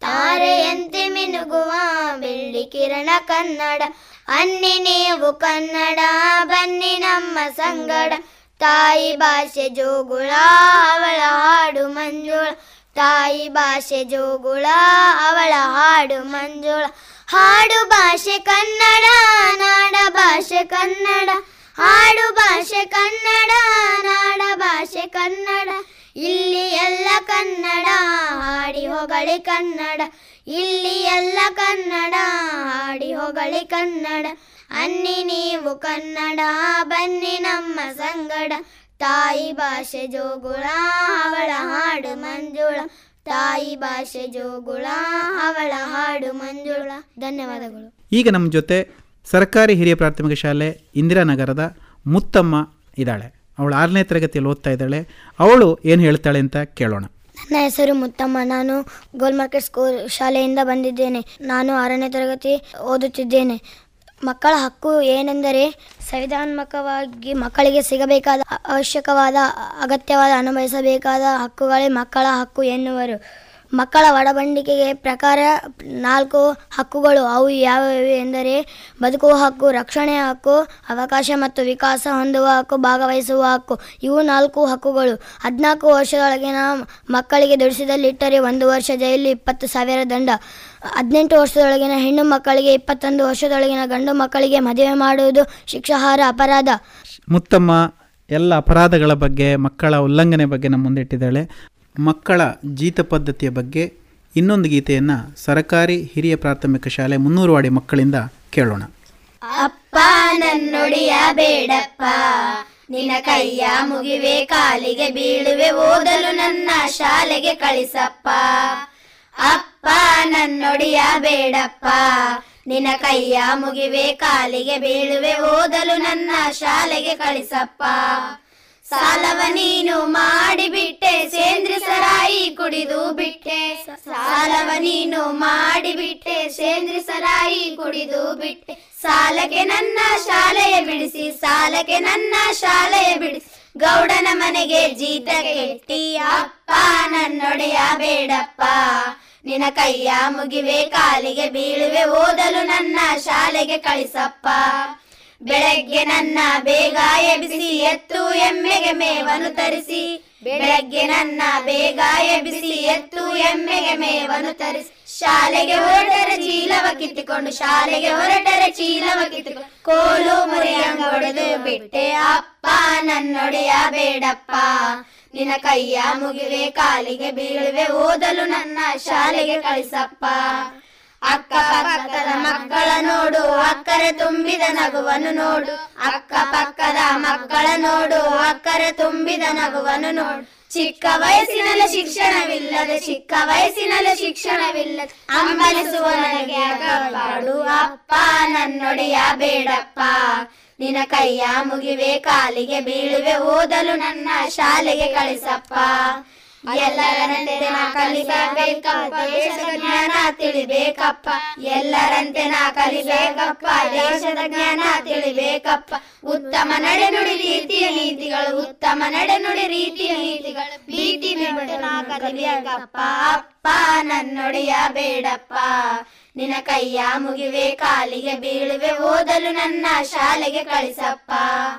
ತಾರೆಯಂತೆ ಮಿನುಗುವ ಬೆಳ್ಳಿ ಕಿರಣ ಕನ್ನಡ ಅನ್ನಿ ನೀವು ಕನ್ನಡ ಬನ್ನಿ ನಮ್ಮ ಸಂಗಡ ತಾಯಿ ಭಾಷೆ ಜೋಗುಳ ಅವಳ ಹಾಡು ಮಂಜುಳ ತಾಯಿ ಭಾಷೆ ಜೋಗುಳ ಅವಳ ಹಾಡು ಮಂಜುಳ ಹಾಡು ಭಾಷೆ ಕನ್ನಡ ನಾಡ ಭಾಷೆ ಕನ್ನಡ ಹಾಡು ಭಾಷೆ ಕನ್ನಡ ನಾಡ ಭಾಷೆ ಕನ್ನಡ ಇಲ್ಲಿ ಎಲ್ಲ ಕನ್ನಡ ಹಾಡಿ ಹೊಗಳಿ ಕನ್ನಡ ಇಲ್ಲಿ ಎಲ್ಲ ಕನ್ನಡ ಹಾಡಿ ಹೊಗಳಿ ಕನ್ನಡ ಅನ್ನಿ ನೀವು ಕನ್ನಡ ಬನ್ನಿ ನಮ್ಮ ಸಂಗಡ ತಾಯಿ ಭಾಷೆ ಜೋಗುಳ ಅವಳ ಹಾಡು ಮಂಜುಳ ತಾಯಿ ಭಾಷೆ ಜೋಗುಳ ಅವಳ ಹಾಡು ಮಂಜುಳ ಧನ್ಯವಾದಗಳು ಈಗ ನಮ್ಮ ಜೊತೆ ಸರ್ಕಾರಿ ಹಿರಿಯ ಪ್ರಾಥಮಿಕ ಶಾಲೆ ಇಂದಿರಾನಗರದ ಮುತ್ತಮ್ಮ ಇದ್ದಾಳೆ ಅವಳು ಆರನೇ ತರಗತಿಯಲ್ಲಿ ಓದ್ತಾ ಇದ್ದಾಳೆ ಅವಳು ಏನು ಹೇಳ್ತಾಳೆ ಅಂತ ಕೇಳೋಣ ನನ್ನ ಹೆಸರು ಮುತ್ತಮ್ಮ ನಾನು ಗೋಲ್ ಮಾರ್ಕೆಟ್ ಸ್ಕೂಲ್ ಶಾಲೆಯಿಂದ ಬಂದಿದ್ದೇನೆ ನಾನು ಆರನೇ ತರಗತಿ ಓದುತ್ತಿದ್ದೇನೆ ಮಕ್ಕಳ ಹಕ್ಕು ಏನೆಂದರೆ ಸಂವಿಧಾನಾತ್ಮಕವಾಗಿ ಮಕ್ಕಳಿಗೆ ಸಿಗಬೇಕಾದ ಅ- ಅವಶ್ಯಕವಾದ ಅಗತ್ಯವಾದ ಅನುಭವಿಸಬೇಕಾದ ಹಕ್ಕುಗಳೇ ಮಕ್ಕಳ ಹಕ್ಕು ಎನ್ನುವರು ಮಕ್ಕಳ ಒಡಂಬಡಿಕೆಗೆ ಪ್ರಕಾರ ನಾಲ್ಕು ಹಕ್ಕುಗಳು ಅವು ಯಾವುವು ಎಂದರೆ ಬದುಕುವ ಹಕ್ಕು ರಕ್ಷಣೆಯ ಹಕ್ಕು ಅವಕಾಶ ಮತ್ತು ವಿಕಾಸ ಹೊಂದುವ ಹಕ್ಕು ಭಾಗವಹಿಸುವ ಹಕ್ಕು ಇವು ನಾಲ್ಕು ಹಕ್ಕುಗಳು ಹದಿನಾಲ್ಕು ವರ್ಷದೊಳಗಿನ ಮಕ್ಕಳಿಗೆ ದುಡಿಸಿದಲ್ಲಿಟ್ಟರೆ ಒಂದು ವರ್ಷ ಜೈಲು ಇಪ್ಪತ್ತು ಸಾವಿರ ದಂಡ ಹದಿನೆಂಟು ವರ್ಷದೊಳಗಿನ ಹೆಣ್ಣು ಮಕ್ಕಳಿಗೆ ಇಪ್ಪತ್ತೊಂದು ವರ್ಷದೊಳಗಿನ ಗಂಡು ಮಕ್ಕಳಿಗೆ ಮದುವೆ ಮಾಡುವುದು ಶಿಕ್ಷಾರ್ಹ ಅಪರಾಧ ಮುತ್ತಮ್ಮ ಎಲ್ಲ ಅಪರಾಧಗಳ ಬಗ್ಗೆ ಮಕ್ಕಳ ಉಲ್ಲಂಘನೆ ಬಗ್ಗೆ ನಮ್ಮ ಮುಂದೆ ಇಟ್ಟಿದ್ದಾಳೆ ಮಕ್ಕಳ ಜೀತ ಪದ್ಧತಿಯ ಬಗ್ಗೆ ಇನ್ನೊಂದು ಗೀತೆಯನ್ನು ಸರಕಾರಿ ಹಿರಿಯ ಪ್ರಾಥಮಿಕ ಶಾಲೆ ಮುನ್ನೂರುವಾಡಿ ಮಕ್ಕಳಿಂದ ಕೇಳೋಣ ಅಪ್ಪ ನನ್ನೊಡಿಯ ಬೇಡಪ್ಪ ನಿನ್ನ ಕೈಯ ಮುಗಿವೆ ಕಾಲಿಗೆ ಬೀಳುವೆ ಓದಲು ನನ್ನ ಶಾಲೆಗೆ ಕಳಿಸಪ್ಪ ಅಪ್ಪ ನನ್ನೊಡಿಯ ಬೇಡಪ್ಪ ನಿನ್ನ ಕೈಯ ಮುಗಿವೆ ಕಾಲಿಗೆ ಬೀಳುವೆ ಓದಲು ನನ್ನ ಶಾಲೆಗೆ ಕಳಿಸಪ್ಪ ಸಾಲವ ನೀನು ಮಾಡಿಬಿಟ್ಟೆ ಸೇಂದ್ರಿ ಸರಾಯಿ ಕುಡಿದು ಬಿಟ್ಟೆ ಸಾಲವ ನೀನು ಮಾಡಿಬಿಟ್ಟೆ ಸೇಂದ್ರಿ ಸರಾಯಿ ಕುಡಿದು ಬಿಟ್ಟೆ ಸಾಲಕ್ಕೆ ನನ್ನ ಶಾಲೆಯ ಬಿಡಿಸಿ ಸಾಲಕ್ಕೆ ನನ್ನ ಶಾಲೆಯ ಬಿಡಿಸಿ ಗೌಡನ ಮನೆಗೆ ಜೀತ ಕೆಟ್ಟಿ ಅಪ್ಪ ನನ್ನೊಡೆಯ ಬೇಡಪ್ಪ ನಿನ ಕೈಯ ಮುಗಿವೆ ಕಾಲಿಗೆ ಬೀಳುವೆ ಓದಲು ನನ್ನ ಶಾಲೆಗೆ ಕಳಿಸಪ್ಪ ಬೆಳಗ್ಗೆ ನನ್ನ ಬೇಗ ಎಬ್ಬಿಸಿ ಎತ್ತು ಎಮ್ಮೆಗೆ ಮೇವನ್ನು ತರಿಸಿ ಬೆಳಗ್ಗೆ ನನ್ನ ಬೇಗ ಎಬ್ಬಿಸಿ ಎತ್ತು ಎಮ್ಮೆಗೆ ಮೇವನ್ನು ತರಿಸಿ ಶಾಲೆಗೆ ಹೊರಟರೆ ಚೀಲವ ಕಿತ್ತುಕೊಂಡು ಶಾಲೆಗೆ ಹೊರಟರೆ ಚೀಲವ ಕಿತ್ತುಕೊಂಡು ಕೋಲು ಮುರಿಯಂಗೊಡೆದು ಬಿಟ್ಟೆ ಅಪ್ಪ ನನ್ನೊಡೆಯ ಬೇಡಪ್ಪ ನಿನ್ನ ಕೈಯ ಮುಗಿವೆ ಕಾಲಿಗೆ ಬೀಳುವೆ ಓದಲು ನನ್ನ ಶಾಲೆಗೆ ಕಳಿಸಪ್ಪ ಅಕ್ಕ ಪಕ್ಕದ ಮಕ್ಕಳ ನೋಡು ಅಕ್ಕರೆ ತುಂಬಿದ ನಗುವನ್ನು ನೋಡು ಅಕ್ಕ ಪಕ್ಕದ ಮಕ್ಕಳ ನೋಡು ಅಕ್ಕರೆ ತುಂಬಿದ ನಗುವನ್ನು ನೋಡು ಚಿಕ್ಕ ವಯಸ್ಸಿನಲ್ಲಿ ಶಿಕ್ಷಣವಿಲ್ಲದೆ ಚಿಕ್ಕ ವಯಸ್ಸಿನಲ್ಲಿ ಶಿಕ್ಷಣವಿಲ್ಲದೆ ಅಂಬಲಿಸುವ ನನಗೆ ಅಗಪಾಡು ಅಪ್ಪ ನನ್ನೊಡೆಯ ಬೇಡಪ್ಪ ನಿನ್ನ ಕೈಯ ಮುಗಿವೆ ಕಾಲಿಗೆ ಬೀಳುವೆ ಓದಲು ನನ್ನ ಶಾಲೆಗೆ ಕಳಿಸಪ್ಪ ಎಲ್ಲರಂತೆ ನಾ ಕಲಿಸಬೇಕಪ್ಪ ದೇಶದ ಜ್ಞಾನ ತಿಳಿಬೇಕಪ್ಪ ಎಲ್ಲರಂತೆ ನಾ ಕಲಿಬೇಕಪ್ಪ ದೇಶದ ಜ್ಞಾನ ತಿಳಿಬೇಕಪ್ಪ ಉತ್ತಮ ನಡೆನುಡಿ ರೀತಿಯ ನೀತಿಗಳು ಉತ್ತಮ ನಡೆನುಡಿ ರೀತಿಯ ನೀತಿಗಳು ಭೀತಿ ಬಿಟ್ಟು ನಾ ಕಲಿಬೇಕಪ್ಪ ಅಪ್ಪ ನನ್ನೊಡೆಯ ಬೇಡಪ್ಪ ನಿನ್ನ ಕೈಯ ಮುಗಿವೆ ಕಾಲಿಗೆ ಬೀಳುವೆ ಓದಲು ನನ್ನ ಶಾಲೆಗೆ ಕಳಿಸಪ್ಪ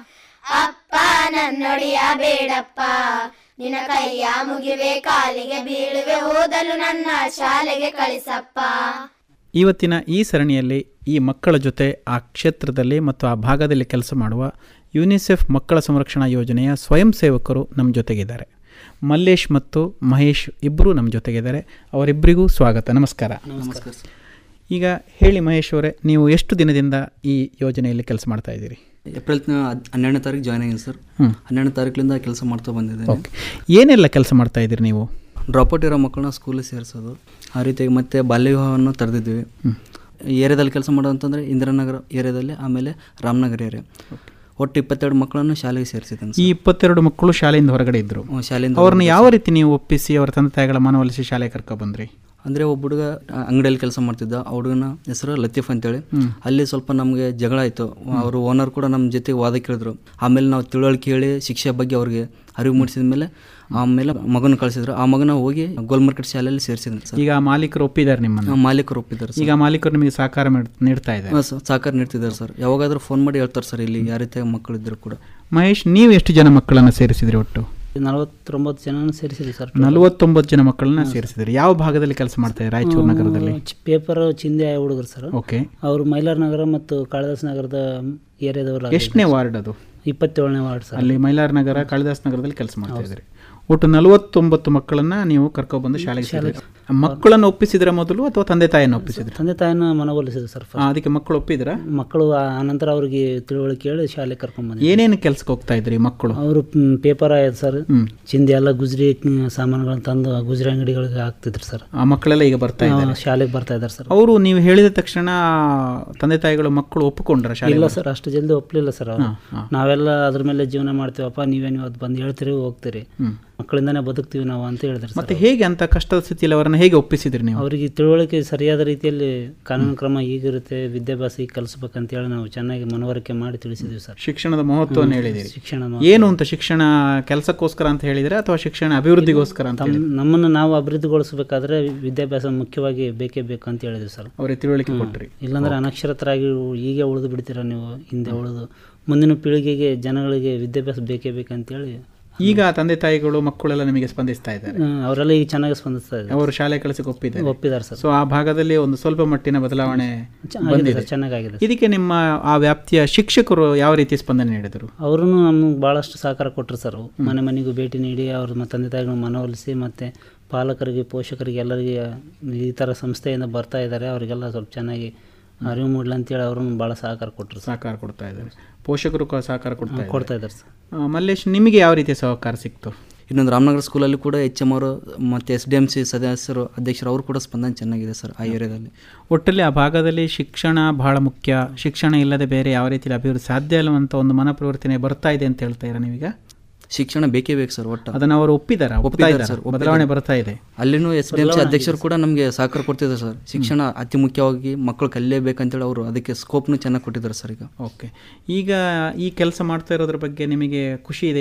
ಅಪ್ಪ ನನ್ನೊಡೆಯ ಬೇಡಪ್ಪ ನಿನ್ನ ಕೈಯ ಮುಗಿವೆ ಕಾಲಿಗೆ ಬೀಳುವೆ ಓದಲು ನನ್ನ ಶಾಲೆಗೆ ಕಳಿಸಪ್ಪ ಇವತ್ತಿನ ಈ ಸರಣಿಯಲ್ಲಿ ಈ ಮಕ್ಕಳ ಜೊತೆ ಆ ಕ್ಷೇತ್ರದಲ್ಲಿ ಮತ್ತು ಆ ಭಾಗದಲ್ಲಿ ಕೆಲಸ ಮಾಡುವ ಯುನಿಸೆಫ್ ಮಕ್ಕಳ ಸಂರಕ್ಷಣಾ ಯೋಜನೆಯ ಸ್ವಯಂ ಸೇವಕರು ನಮ್ಮ ಜೊತೆಗಿದ್ದಾರೆ ಮಲ್ಲೇಶ್ ಮತ್ತು ಮಹೇಶ್ ಇಬ್ಬರೂ ನಮ್ಮ ಜೊತೆಗಿದ್ದಾರೆ ಅವರಿಬ್ಬರಿಗೂ ಸ್ವಾಗತ ನಮಸ್ಕಾರ ನಮಸ್ಕಾರ ಸರ್ ಈಗ ಹೇಳಿ ಮಹೇಶ್ ಅವರೇ ನೀವು ಎಷ್ಟು ದಿನದಿಂದ ಈ ಯೋಜನೆಯಲ್ಲಿ ಕೆಲಸ ಮಾಡ್ತಾ ಇದ್ದೀರಿ ಏಪ್ರಿಲ್ ತ- ಹದ್- ಹನ್ನೆರಡನೇ ತಾರೀಕು ಜಾಯ್ನ್ ಆಗಿದೆ ಸರ್ ಹ್ಮ್. ಹನ್ನೆರಡನೇ ತಾರೀಕಿನಿಂದ ಕೆಲಸ ಮಾಡ್ತಾ ಬಂದಿದ್ದೇನೆ ಓಕೆ ಏನೆಲ್ಲ ಕೆಲಸ ಮಾಡ್ತಾ ಇದ್ದೀರಿ ನೀವು ಡ್ರಾಪೌಟ್ ಇರೋ ಮಕ್ಕಳನ್ನ ಸ್ಕೂಲಿಗೆ ಸೇರಿಸೋದು ಆ ರೀತಿಯಾಗಿ ಮತ್ತೆ ಬಾಲ್ಯ ವಿವಾಹವನ್ನು ತಡೆದಿದ್ವಿ ಏರಿಯಾದಲ್ಲಿ ಕೆಲಸ ಮಾಡೋದಂತಂದರೆ ಇಂದಿರಾನಗರ ಏರಿಯಾದಲ್ಲಿ ಆಮೇಲೆ ರಾಮನಗರ ಏರಿಯಾ ಒಟ್ಟು ಇಪ್ಪತ್ತೆರಡು ಮಕ್ಕಳನ್ನು ಶಾಲೆಗೆ ಸೇರಿಸಿದ್ದೇನೆ ಈ ಇಪ್ಪತ್ತೆರಡು ಮಕ್ಕಳು ಶಾಲೆಯಿಂದ ಹೊರಗಡೆ ಇದ್ರು ಹ್ಮ್, ಶಾಲೆಯಿಂದ ಅವ್ರನ್ನ ಯಾವ ರೀತಿ ನೀವು ಒಪ್ಪಿಸಿ ಅವರ ತಂದೆ ತಾಯಿಗಳ ಮನವೊಲಿಸಿ ಶಾಲೆಗೆ ಕರ್ಕೊ ಬಂದ್ರಿ ಅಂದರೆ ಒಬ್ಬ ಹುಡುಗ ಅಂಗಡಿಯಲ್ಲಿ ಕೆಲಸ ಮಾಡ್ತಿದ್ದ ಆ ಹುಡುಗನ ಹೆಸರು ಲತೀಫ್ ಅಂತೇಳಿ ಅಲ್ಲಿ ಸ್ವಲ್ಪ ನಮಗೆ ಜಗಳ ಆಯಿತು ಅವರು ಓನರ್ ಕೂಡ ನಮ್ಮ ಜೊತೆಗೆ ವಾದ ಕೇಳಿದ್ರು ಆಮೇಲೆ ನಾವು ತಿಳುವಳಿಕೆ ಹೇಳಿ ಶಿಕ್ಷೆ ಬಗ್ಗೆ ಅವ್ರಿಗೆ ಅರಿವು ಮೂಡಿಸಿದ ಮೇಲೆ ಆಮೇಲೆ ಮಗನ ಕಳಿಸಿದ್ರು ಆ ಮಗನ ಹೋಗಿ ಗೋಲ್ ಮಾರ್ಕೆಟ್ ಶಾಲೆಯಲ್ಲಿ ಸೇರಿಸಿದ್ರು ಸರ್ ಈಗ ಆ ಮಾಲೀಕರು ಒಪ್ಪಿದ್ದಾರೆ ನಿಮ್ಮನ್ನು ಆ ಮಾಲೀಕರು ಒಪ್ಪಿದ್ದಾರೆ ಸರ್ ಈಗ ಆ ಮಾಲೀಕರು ನಿಮಗೆ ಸಹಕಾರ ಮಾಡ್- ನೀಡ್ತಾ ಇದ್ದಾರೆ ಹಾಂ ಸರ್ ಸಹಕಾರ ನೀಡ್ತಿದ್ದಾರೆ ಸರ್ ಯಾವಾಗಾದ್ರೂ ಫೋನ್ ಮಾಡಿ ಹೇಳ್ತಾರೆ ಸರ್ ಇಲ್ಲಿ ಯಾವ ರೀತಿಯಾಗಿ ಮಕ್ಕಳಿದ್ರು ಕೂಡ ಮಹೇಶ್ ನೀವು ಎಷ್ಟು ಜನ ಮಕ್ಕಳನ್ನು ಸೇರಿಸಿದ್ರಿ ಒಟ್ಟು ನಲವತ್ತೊಂಬತ್ತು ಜನ ಸೇರಿಸಿದ್ವಿ ಸರ್ ನಲವತ್ತೊಂಬತ್ತು ಜನ ಮಕ್ಕಳನ್ನ ಸೇರಿಸಿದ್ರಿ ಯಾವ ಭಾಗದಲ್ಲಿ ಕೆಲಸ ಮಾಡ್ತಾ ಇದ್ದಾರೆ ರಾಯಚೂರು ನಗರದಲ್ಲಿ ಪೇಪರ್ ಚಿಂದೆ ಹುಡುಗರು ಸರ್ ಓಕೆ ಅವರು ಮೈಲಾರ್ ನಗರ ಮತ್ತು ಕಾಳಿದಾಸ್ ನಗರದ ಏರಿಯಾದವರು ಎಷ್ಟನೇ ವಾರ್ಡ್ ಅದು ಇಪ್ಪತ್ತೇಳನೇ ವಾರ್ಡ್ ಸರ್ ಅಲ್ಲಿ ಮೈಲಾರ್ ನಗರ ಕಾಳಿದಾಸ್ ನಗರದಲ್ಲಿ ಕೆಲಸ ಮಾಡ್ತಾ ಇದ್ರಿ ಒಟ್ಟು ನಲವತ್ತೊಂಬತ್ತು ಮಕ್ಕಳನ್ನ ನೀವು ಕರ್ಕೊಬಂದು ಶಾಲೆಗೆ ಸೇರಿದ್ರಿ ಮಕ್ಕಳನ್ನು ಒಪ್ಪಿಸಿದ್ರ ಮೊದಲು ಅಥವಾ ತಂದೆ ತಾಯಿಯನ್ನು ಒಪ್ಪಿಸಿದ್ರ ತಂದೆ ತಾಯಿನ ಮನವೊಲಿಸಿದ್ರು ಸರ್ first. ಅದಕ್ಕೆ ಮಕ್ಕಳು ಒಪ್ಪಿದ್ರ ಮಕ್ಕಳು ಆ- ಆನಂತರ ಅವ್ರಿಗೆ ತಿಳುವಳಿಕೆ ಹೇಳಿ ಶಾಲೆ ಕರ್ಕೊಂಡ್ಬಂದಿದ್ವಿ ಏನೇನು ಕೆಲ್ಸಕ್ಕೆ ಹೋಗ್ತಾ ಇದ್ರಿ ಮಕ್ಕಳು ಅವರು ಪೇಪರ್ ಆಯ್ತು ಸರ್ ಹ್ಮ್. ಚಿಂದಿ ಎಲ್ಲ ಗುಜ್ರಿ ಮ್, ಸಾಮಾನುಗಳನ್ನ ತಂದು ಆ ಗುಜ್ರಿ ಅಂಗಡಿಗಳಿಗೆ ಹಾಕ್ತಿದ್ರು ಸರ್ ಆ ಮಕ್ಕಳೆಲ್ಲ ಈಗ ಬರ್ತಾ ಇದ್ದಾರೆ ಆ, ಶಾಲೆಗೆ ಬರ್ತಾ ಇದ್ದಾರೆ ಸರ್ ಅವರು ನೀವು ಹೇಳಿದ ತಕ್ಷಣ ತಂದೆ ತಾಯಿಗಳು ಮಕ್ಕಳು ಒಪ್ಪಿಕೊಂಡ್ರ ಶಾಲೆ ಇಲ್ಲ ಸರ್ ಅಷ್ಟು ಜಲ್ದಿ ಒಪ್ಪಲಿಲ್ಲ ಸರ್ ಅವರು ಹಾ, ಹಾ. ನಾವೆಲ್ಲ ಅದ್ರ ಮೇಲೆ ಜೀವನ ಮಾಡ್ತೀವಪ್ಪ ನೀವೇ ನೀವು ಅದು ಬಂದು ಹೇಳ್ತೀರಿ ಹೋಗ್ತೀರಿ ಹ್ಮ್. ಮಕ್ಕಳಿಂದಾನೇ ಬದುಕ್ತೀವಿ ನಾವು ಅಂತ ಹೇಳಿದ್ರು ಮತ್ತೆ ಸರ್ ಹೇಗೆ ಅಂತ ಕಷ್ಟದ ಸ್ಥಿತಿಯಲ್ಲಿ ಅವರನ್ನ ಹೇಗೆ ಒಪ್ಪಿಸಿದ್ರಿ ನೀವು ಅವರಿಗೆ ತಿಳುವಳಿಕೆ ಸರಿಯಾದ ರೀತಿಯಲ್ಲಿ ಕಾನೂನು ಕ್ರಮ ಹೀಗಿರುತ್ತೆ ವಿದ್ಯಾಭ್ಯಾಸ ಈಗ ಕಲಿಸ್ಬೇಕಂತೇಳಿ ನಾವು ಚೆನ್ನಾಗಿ ಮನವರಿಕೆ ಮಾಡಿ ತಿಳಿಸಿದ್ವಿ ಸರ್ ಶಿಕ್ಷಣದ ಮಹತ್ವವನ್ನು ಹೇಳಿದಿರಿ ಶಿಕ್ಷಣ ಏನು ಅಂತ ಶಿಕ್ಷಣ ಕೆಲಸಕ್ಕೋಸ್ಕರ ಅಂತ ಹೇಳಿದ್ರೆ ಅಥವಾ ಶಿಕ್ಷಣ ಅಭಿವೃದ್ಧಿಗೋಸ್ಕರ ಅಂತ ಹೇಳಿ ನಮ್ಮನ್ನು ನಾವು ಅಭಿವೃದ್ಧಿಗೊಳಿಸಬೇಕಾದ್ರೆ ವಿದ್ಯಾಭ್ಯಾಸ ಮುಖ್ಯವಾಗಿ ಬೇಕೇ ಬೇಕು ಅಂತ ಹೇಳಿದ್ವಿ ಸರ್ ಅವರಿಗೆ ತಿಳುವಳಿಕೆ ಕೊಟ್ರಿ ಇಲ್ಲಾಂದ್ರೆ ಅನಕ್ಷರತರಾಗಿ ಹೀಗೆ ಉಳಿದು ಬಿಡ್ತೀರ ನೀವು ಹಿಂದೆ ಉಳಿದು ಮುಂದಿನ ಪೀಳಿಗೆಗೆ ಜನಗಳಿಗೆ ವಿದ್ಯಾಭ್ಯಾಸ ಬೇಕೇ ಬೇಕಂತೇಳಿ ಈಗ ತಂದೆ ತಾಯಿಗಳು ಮಕ್ಕಳೆಲ್ಲ ನಿಮಗೆ ಸ್ಪಂದಿಸ್ತಾ ಇದ್ದಾರೆ ಆ, ಅವರೆಲ್ಲ ಈಗ ಚೆನ್ನಾಗಿ ಸ್ಪಂದಿಸ್ತಾ ಇದ್ದಾರೆ ಅವರು ಶಾಲೆ ಕಳಿಸಕ್ಕೆ ಒಪ್ಪಿದ್ದಾರೆ ಒಪ್ಪಿದ್ದಾರೆ ಸರ್ ಸೊ ಆ ಭಾಗದಲ್ಲಿ ಒಂದು ಸ್ವಲ್ಪ ಮಟ್ಟಿನ ಬದಲಾವಣೆ ಚ- ಆಗಿದೆ ಬಂದಿದೆ ಸರ್ ಚೆನ್ನಾಗಾಗಿದೆ ಇದಕ್ಕೆ ನಿಮ್ಮ ಆ ವ್ಯಾಪ್ತಿಯ ಶಿಕ್ಷಕರು ಯಾವ ರೀತಿ ಸ್ಪಂದನೆ ನೀಡಿದರು ಅವರು ನಮ್ಗೆ ಭಾಳಷ್ಟು ಸಹಕಾರ ಕೊಟ್ಟರು ಸರ್ ಮನೆ ಮನೆಗೂ ಭೇಟಿ ನೀಡಿ ಅವ್ರ ಮ- ತಂದೆ ತಾಯಿಗಳನ್ನ ಮನವೊಲಿಸಿ ಮತ್ತು ಪಾಲಕರಿಗೆ ಪೋಷಕರಿಗೆ ಎಲ್ಲರಿಗೆ ಈ ಥರ ಸಂಸ್ಥೆಯಿಂದ ಬರ್ತಾ ಇದ್ದಾರೆ ಅವರಿಗೆಲ್ಲ ಸ್ವಲ್ಪ ಚೆನ್ನಾಗಿ ಅರಿವು ಮೂಡಲಿ ಅಂತೇಳಿ ಅವ್ರನ್ನ ಭಾಳ ಸಹಕಾರ ಕೊಟ್ಟರು ಸರ್ ಸಹಕಾರ ಕೊಡ್ತಾ ಇದ್ದಾರೆ ಪೋಷಕರು ಕ- ಸಹಕಾರ ಕೊಡ್ತಾ ಇದ್ದಾರೆ ಕೊಡ್ತಾ ಇದ್ದಾರೆ ಸರ್ ಆ, ಮಲ್ಲೇಶ್ ನಿಮಗೆ ಯಾವ ರೀತಿಯ ಸಹಕಾರ ಸಿಕ್ತು ಇನ್ನೊಂದು ರಾಮನಗರ ಸ್ಕೂಲಲ್ಲಿ ಕೂಡ ಎಚ್ ಎಮ್ ಅವರು ಮತ್ತು ಎಸ್ ಡಿ ಎಮ್ ಸಿ ಸದಸ್ಯರು ಅಧ್ಯಕ್ಷರು ಅವರು ಕೂಡ ಸ್ಪಂದನೆ ಚೆನ್ನಾಗಿದೆ ಸರ್ ಆ ಏರಿಯಾದಲ್ಲಿ ಒಟ್ಟಲ್ಲಿ ಆ ಭಾಗದಲ್ಲಿ ಶಿಕ್ಷಣ ಬಹಳ ಮುಖ್ಯ ಶಿಕ್ಷಣ ಇಲ್ಲದೆ ಬೇರೆ ಯಾವ ರೀತಿಯಲ್ಲಿ ಅಭಿವೃದ್ಧಿ ಸಾಧ್ಯ ಇಲ್ಲವಂತ ಒಂದು ಮನಪ್ರವರ್ತನೆ ಬರ್ತಾ ಇದೆ ಅಂತ ಹೇಳ್ತಾ ಇರ ನೀವೀಗ ಶಿಕ್ಷಣ ಬೇಕೇ ಬೇಕು ಸರ್ ಒಟ್ಟು ಅದನ್ನು ಅವರು ಒಪ್ಪಿದಾರ ಒಪ್ಪಿತಾ ಒಪ್ಪಿದ್ದಾರೆ ಇದ್ದಾರೆ ಸರ್, ಒಪ್ಪಿದ್ದಾರೆ. ಬದಲಾವಣೆ ಬರ್ತಾ ಇದೆ ಅಲ್ಲಿನೂ ಎಸ್ ಡಿ ಎಮ್ ಸಿ ಅಧ್ಯಕ್ಷರು ಕೂಡ ನಮಗೆ ಸಹಕಾರ ಕೊಡ್ತಿದ್ದಾರೆ ಸರ್ ಶಿಕ್ಷಣ ಅತಿ ಮುಖ್ಯವಾಗಿ ಮಕ್ಕಳು ಕಲಿಯಬೇಕಂತೇಳಿ ಅವರು ಅದಕ್ಕೆ ಸ್ಕೋಪ್ನು ಚೆನ್ನಾಗಿ ಕೊಟ್ಟಿದ್ದಾರೆ ಸರ್ ಈಗ ಓಕೆ ಈಗ ಈ ಕೆಲಸ ಮಾಡ್ತಾ ಇರೋದ್ರ ಬಗ್ಗೆ ನಿಮಗೆ ಖುಷಿ ಇದೆಯಾ